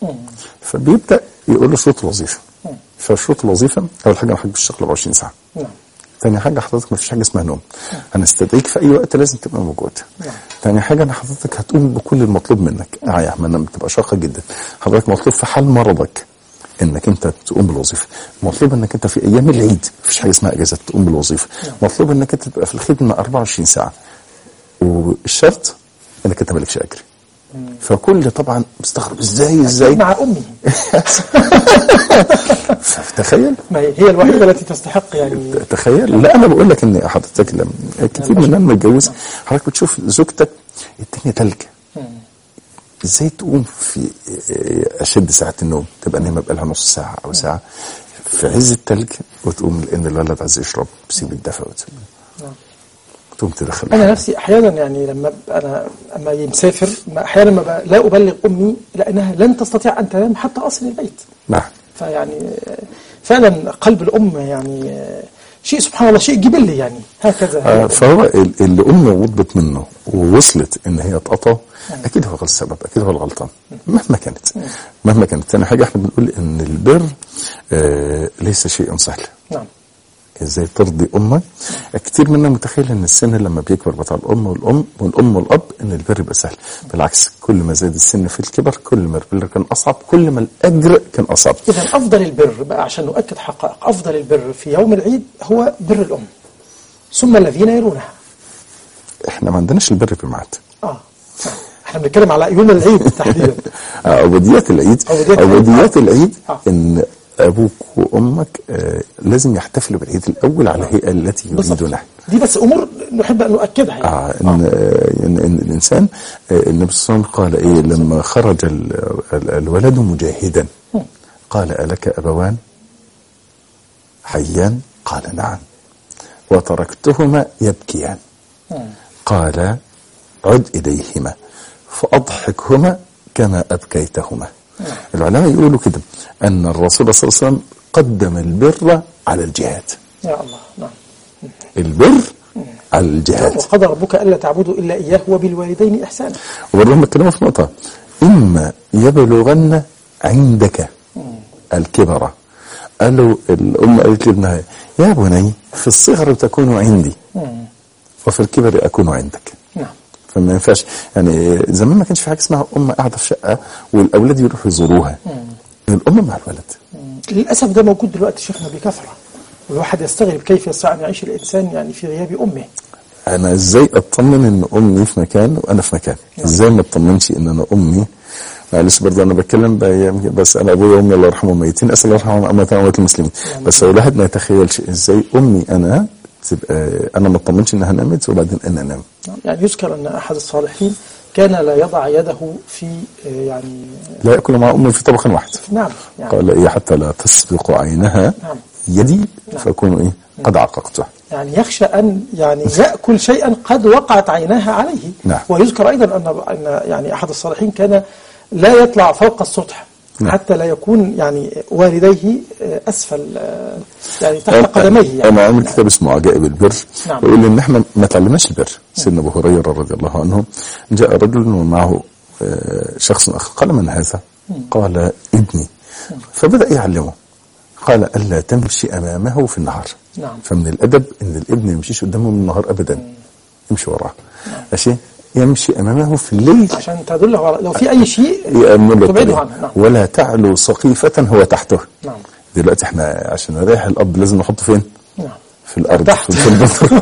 فبيبدا يقول له شروط الوظيفه فشروط الوظيفه اول حاجه انا حابب الشغل 24 ساعه نعم تاني حاجة حضرتك مفيش حاجة اسمها نوم هنستدعيك في أي وقت لازم تبقى موجود تاني حاجة أن حضرتك هتقوم بكل المطلوب منك آه يا أحمد بتبقى شاقة جدا حضرتك مطلوب في حال مرضك انك انت تقوم بالوظيفه مطلوب انك انت في ايام العيد مفيش حاجه اسمها اجازه تقوم بالوظيفه مطلوب انك انت تبقى في الخدمه 24 ساعه والشرط انك انت مالكش اجر فكل طبعا مستغرب ازاي ازاي مع أمه تخيل ما هي هي الوحيدة التي تستحق يعني تخيل لا انا بقول لك ان حضرتك لما كتير مننا متجوز حضرتك بتشوف زوجتك الدنيا تلج ازاي تقوم في اشد ساعات النوم تبقى نايمه بقالها نص ساعه او ساعه في عز التلج وتقوم لان الولد عايز يشرب سيب الدفى وتسيب تقوم تدخل أنا نفسي أحيانا يعني لما ب- أنا أما مسافر ما- أحيانا ما ب- لا أبلغ أمي لأنها لن تستطيع أن تنام حتى أصل البيت نعم فيعني آه، فعلا قلب الأم يعني آه، شيء سبحان الله شيء جبلي يعني هكذا هي آه، الأم. فهو ال- اللي امه غضبت منه ووصلت ان هي تقطعه اكيد هو السبب اكيد هو الغلطان مهما كانت مهما كانت ثاني حاجه احنا بنقول ان البر آه ليس شيء سهل نعم ازاي ترضي امك كتير منا متخيل ان السن لما بيكبر بتاع الام والام والام والاب ان البر يبقى سهل بالعكس كل ما زاد السن في الكبر كل ما البر كان اصعب كل ما الاجر كان اصعب إذا أفضل البر بقى عشان نؤكد حقائق أفضل البر في يوم العيد هو بر الأم ثم الذين يلونها احنا ما عندناش البر بميعاد آه احنا بنتكلم على يوم العيد تحديدا عبوديات العيد عبوديات العيد. عبوديات العيد آه. ان ابوك وامك آه، لازم يحتفلوا بالعيد الاول على الهيئه التي بالظبط يريدونها دي بس أمور نحب أن نؤكدها يعني. آه إن, آه. إن, إن الإنسان آه النبي صلى الله عليه وسلم قال إيه لما خرج ال ال الولد مجاهدا قال ألك أبوان حيان قال نعم وتركتهما يبكيان قال عد إليهما فأضحكهما كما أبكيتهما العلماء يقولوا كده أن الرسول صلى الله عليه وسلم قدم البر على الجهاد يا الله نعم البر على الجهاد وقضى ربك ألا تعبدوا إلا إياه وبالوالدين إحسانا وبرهم الكلام في نقطة إما يبلغن عندك الكبر قالوا الأم قالت لابنها يا بني في الصغر تكون عندي وفي الكبر أكون عندك نعم فما ينفعش يعني زمان ما كانش في حاجة اسمها أم قاعدة في شقة والأولاد يروحوا يزوروها الأم مع الولد للأسف ده موجود دلوقتي شيخنا بكثرة والواحد يستغرب كيف يستطيع أن يعيش الإنسان يعني في غياب أمه انا ازاي اطمن ان امي في مكان وانا في مكان ازاي ما اطمنش ان انا امي معلش برضه انا بتكلم بايام بس انا ابويا وامي الله يرحمهم ميتين اسال الله يرحمهم اموات اموات المسلمين بس هو الواحد ما يتخيلش ازاي امي انا تبقى انا ما اطمنش انها نامت وبعدين انا انام يعني يذكر أن أحد الصالحين كان لا يضع يده في آه، يعني لا ياكل مع امي في طبق واحد نعم يعني قال ايه حتى لا تسبق عينها نعم. يدي فاكون ايه قد عققتها يعني يخشى أن يعني يأكل شيئا قد وقعت عيناها عليه نعم. ويذكر أيضا أن أن يعني أحد الصالحين كان لا يطلع فوق السطح نعم. حتى لا يكون يعني والديه آه، أسفل آه، يعني تحت قدميه يعني انا عامل كتاب اسمه عجائب البر نعم. يقول ان احنا ما تعلمناش البر سيدنا ابو هريره رضي الله عنه جاء رجل ومعه آه، شخص اخر قال من هذا؟ قال ابني فبدا يعلمه قال الا تمشي امامه في النهار نعم. فمن الادب ان الابن ما يمشيش قدامه من النهار ابدا يمشي وراه ماشي يمشي امامه في الليل عشان تدله على لو في أي شيء يأمن له تبعده الطريق. عنه نعم ولا تعلو سقيفة هو تحته نعم دلوقتي احنا عشان نريح الاب لازم نحطه فين؟ نعم في الارض تحت. في البطن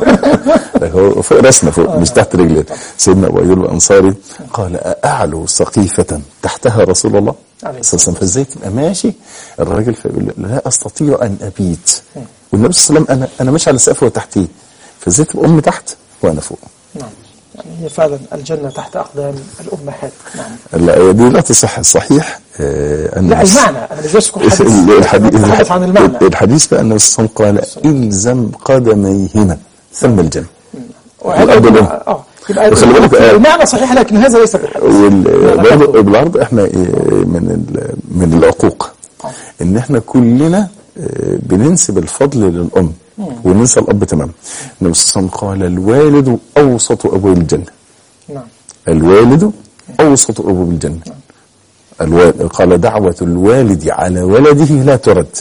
هو فوق راسنا فوق مش تحت رجلنا سيدنا ابو ايوب الانصاري قال اعلو سقيفه تحتها رسول الله عليه صلى الله عليه وسلم فازاي تبقى ماشي الراجل فيقول له لا استطيع ان ابيت والنبي صلى الله عليه وسلم انا انا ماشي على سقف وتحتيه فازاي تبقى امي تحت وانا فوق نعم يعني هي فعلا الجنة تحت أقدام الأمهات نعم لا هي دي لا تصح الصحيح آه أن لا الس- المعنى أنا مش بذكر حديث الحديث بتحدث عن المعنى الحديث بقى النبي صلى الله عليه وسلم قال الزم قدميهما ثم الجنه وهذا الأب والأم. اه يبقى وخلي بالك، آه. المعنى صحيح لكن هذا ليس بالحديث وبرضه بالعرض احنا إيه من ال- من العقوق ان احنا كلنا آه، بننسب الفضل للام وننسى الاب تماما النبي صلى الله عليه وسلم قال الوالد اوسط ابواب الجنه نعم الوالد اوسط ابواب الجنه الوالد قال دعوه الوالد على ولده لا ترد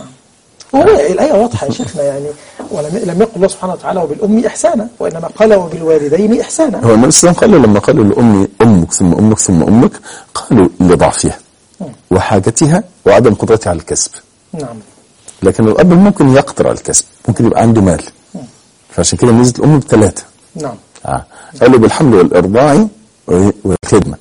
وهو الآية واضحة يا شيخنا يعني ولم لم يقل الله سبحانه وتعالى وبالأم إحسانا وإنما قال وبالوالدين إحسانا هو النبي صلى الله عليه وسلم قال لما قالوا لأمي أمك ثم أمك ثم أمك قالوا لضعفها وحاجتها وعدم قدرتها على الكسب نعم لكن الأب ممكن يقدر على الكسب ممكن يبقى عنده مال فعشان كده نزلت الأم بثلاثة نعم آه. قالوا بالحمل والإرضاع والخدمة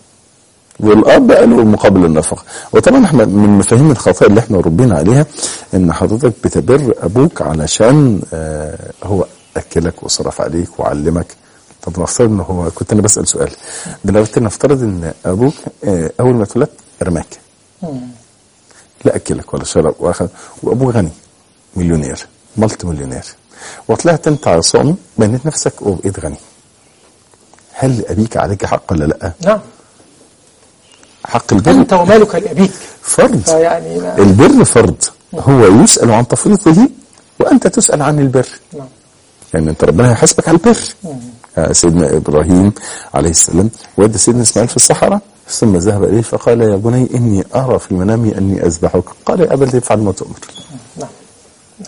والاب قالوا مقابل النفقه وطبعا احنا من مفاهيم الخطأ اللي احنا ربينا عليها ان حضرتك بتبر ابوك علشان آه هو اكلك وصرف عليك وعلمك طب نفترض ان هو كنت انا بسال سؤال دلوقتي نفترض ان ابوك آه اول ما اتولدت رماك لا اكلك ولا شرب واخد وابوه غني مليونير مالتي مليونير وطلعت انت عصامي بنيت نفسك وبقيت غني هل لابيك عليك حق ولا لا؟ نعم حق البر أنت ومالك لأبيك فرض فيعني ما- البر فرض هو يسأل عن تفريطه وأنت تسأل عن البر نعم. يعني أنت ربنا هيحاسبك على البر آه، سيدنا إبراهيم عليه السلام ودى سيدنا إسماعيل في الصحراء ثم ذهب إليه فقال يا بني إني أرى في منامي أني أذبحك قال يا أبا تفعل ما تؤمر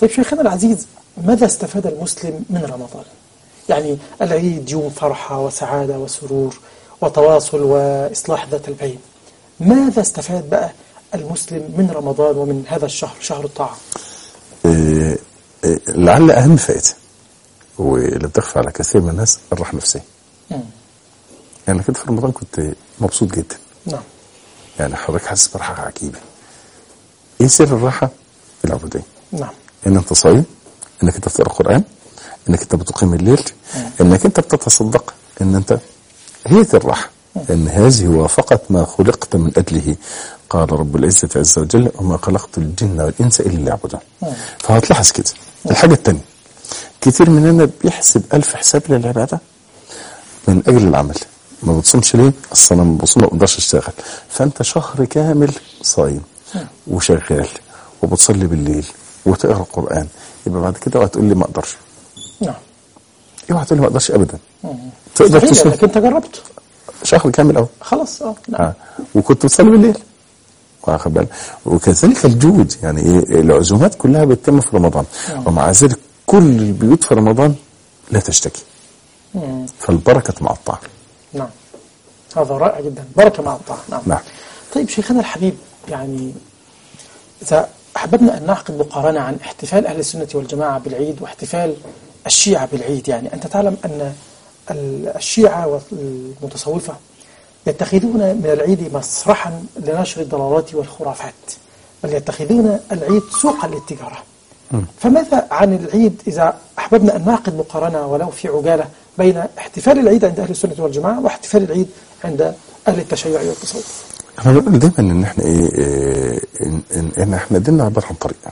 طيب شيخنا العزيز ماذا استفاد المسلم من رمضان يعني العيد يوم فرحة وسعادة وسرور وتواصل وإصلاح ذات البين ماذا استفاد بقى المسلم من رمضان ومن هذا الشهر شهر الطاعة إيه، إيه، لعل اهم فائده واللي بتخفى على كثير من الناس الراحه النفسيه مم. يعني كنت في رمضان كنت مبسوط جدا نعم يعني حضرتك حاسس براحه عجيبه ايه سر الراحه العبوديه نعم ان انت صايم انك انت بتقرا قران انك انت بتقيم الليل انك انت بتتصدق ان انت هي دي الراحه ان هذه وافقت ما خلقت من اجله قال رب العزه عز وجل وما خلقت الجن والانس الا ليعبدون فهتلاحظ كده الحاجه الثانيه كتير مننا بيحسب الف حساب للعباده من اجل العمل ما بتصومش ليه؟ اصل انا ما بصوم ما بقدرش اشتغل فانت شهر كامل صايم وشغال وبتصلي بالليل وتقرا قران يبقى بعد كده اوعى تقول لي ما اقدرش نعم اوعى تقول لي ما اقدرش ابدا تقدر صحيح تصوم لأنك أنت جربت شهر كامل اهو خلاص اه نعم آه. وكنت بتصلي بالليل واخد بالك وكذلك الجود يعني ايه العزومات كلها بتتم في رمضان ومع ذلك كل البيوت في رمضان لا تشتكي مم. فالبركه مع الطاعه نعم هذا رائع جدا بركة مع الطاعة نعم. نعم. طيب شيخنا الحبيب يعني إذا أحببنا أن نعقد مقارنة عن احتفال أهل السنة والجماعة بالعيد واحتفال الشيعة بالعيد يعني أنت تعلم أن ال- الشيعة والمتصوفة يتخذون من العيد مسرحا لنشر الضلالات والخرافات بل يتخذون العيد سوقا للتجارة فماذا عن العيد إذا أحببنا أن نعقد مقارنة ولو في عجالة بين احتفال العيد عند أهل السنة والجماعة واحتفال العيد عند أهل التشيع والتصوف انا بقول دايما ان احنا ايه, إيه ان, إن, إن احنا ديننا عباره عن طريق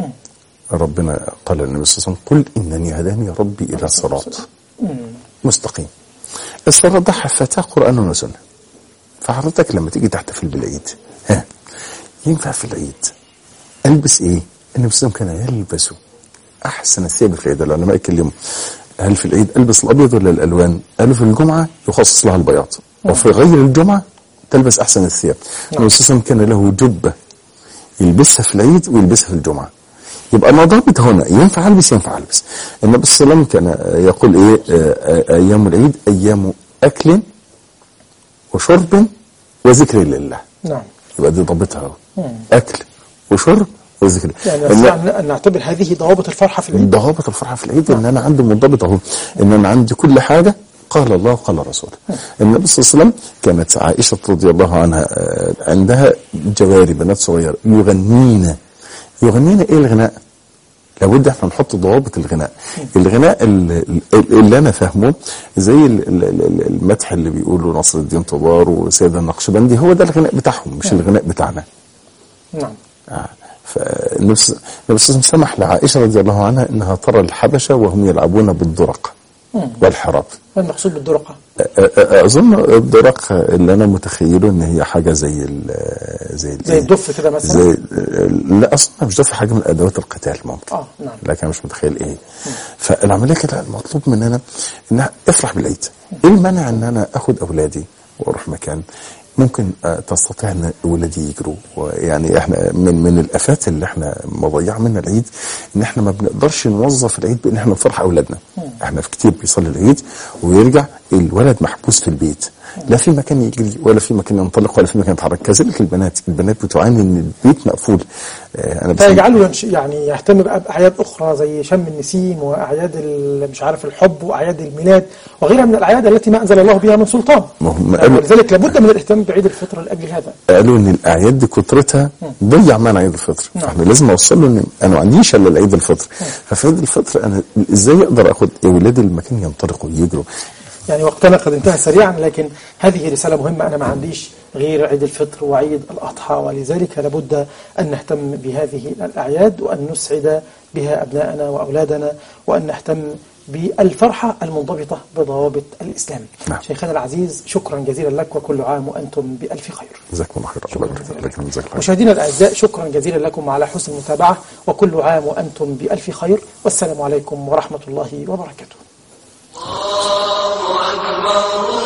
ربنا قال للنبي صلى الله عليه وسلم قل انني هداني ربي الى صراط مستقيم الصراط ده حفتاه قران وسنه فحضرتك لما تيجي تحتفل بالعيد ها ينفع في العيد البس ايه؟ النبي صلى الله عليه وسلم كان يلبس احسن الثياب في العيد العلماء يتكلموا هل في العيد البس الابيض ولا الالوان؟ قالوا في الجمعه يخصص لها البياض وفي غير الجمعه تلبس احسن الثياب النبي صلى الله عليه وسلم كان له جبه يلبسها في العيد ويلبسها في الجمعه يبقى ما ضابط هنا ينفع البس ينفع البس النبي صلى الله عليه وسلم كان يقول ايه آه، آه، ايام العيد ايام اكل وشرب وذكر لله نعم يبقى دي ضابطها اهو اكل وشرب وذكر يعني إن- نستطيع أن نعتبر هذه ضوابط الفرحة في العيد ضوابط الفرحه في العيد ان انا عندي منضبط اهو ان انا عندي كل حاجه قال الله قال رسوله النبي صلى الله عليه وسلم كانت عائشه رضي الله عنها آه، عندها جواري بنات صغيره يغنين يغنين ايه الغناء؟ لابد احنا نحط ضوابط الغناء الغناء ال- ال- اللي انا فاهمه زي ال- ال- ال- المدح اللي بيقوله نصر الدين طبار وسيد النقشبندي هو ده الغناء بتاعهم مش الغناء بتاعنا نعم آه. فالنبي صلى الله عليه وسلم سمح لعائشة رضي الله عنها أنها ترى الحبشة وهم يلعبون بالدرق والحراب ما المقصود بالدرقة أ- أ- أظن الدرق اللي أنا متخيله إن هي حاجة زي ال زي ال زي الدف كده مثلا زي لا أصلا مش دفع حاجة من أدوات القتال ممكن آه نعم لكن أنا مش متخيل ايه فالعمليه كده المطلوب مننا ان افرح بالعيد ايه المانع ان انا اخد اولادي واروح مكان ممكن آه، تستطيع ان ولادي يجروا ويعني احنا من من الافات اللي احنا مضيعه منا العيد ان احنا ما بنقدرش نوظف العيد بان احنا نفرح اولادنا احنا في كتير بيصلي العيد ويرجع الولد محبوس في البيت لا في مكان يجري ولا في مكان ينطلق ولا في مكان يتحرك كذلك البنات البنات بتعاني ان البيت مقفول آه، انا بسمع- فيجعله ينش- يعني يهتم بقى بأعياد أخرى زي شم النسيم وأعياد ال- مش عارف الحب وأعياد الميلاد وغيرها من الأعياد التي ما أنزل الله بها من سلطان ما هم يعني قالوا- ولذلك لابد من الاهتمام بعيد الفطر لأجل هذا قالوا ان الاعياد دي كترتها ضيع معنى عيد الفطر نعم. احنا لازم اوصل له ان انا ما عنديش الا العيد الفطر ففي عيد الفطر انا ازاي اقدر اخد اولادي المكان ينطلقوا ويجروا يعني وقتنا قد انتهى سريعا لكن هذه رسالة مهمة أنا ما عنديش غير عيد الفطر وعيد الأضحى ولذلك لابد أن نهتم بهذه الأعياد وأن نسعد بها أبناءنا وأولادنا وأن نهتم بالفرحة المنضبطة بضوابط الإسلام نعم. شيخنا العزيز شكرا جزيلا لك وكل عام وأنتم بألف خير جزاكم الله خير الله يبارك فيك. الله يجزاك خير مشاهدينا الأعزاء شكرا جزيلا لكم على حسن المتابعة وكل عام وأنتم بألف خير والسلام عليكم ورحمة الله وبركاته الله أكبر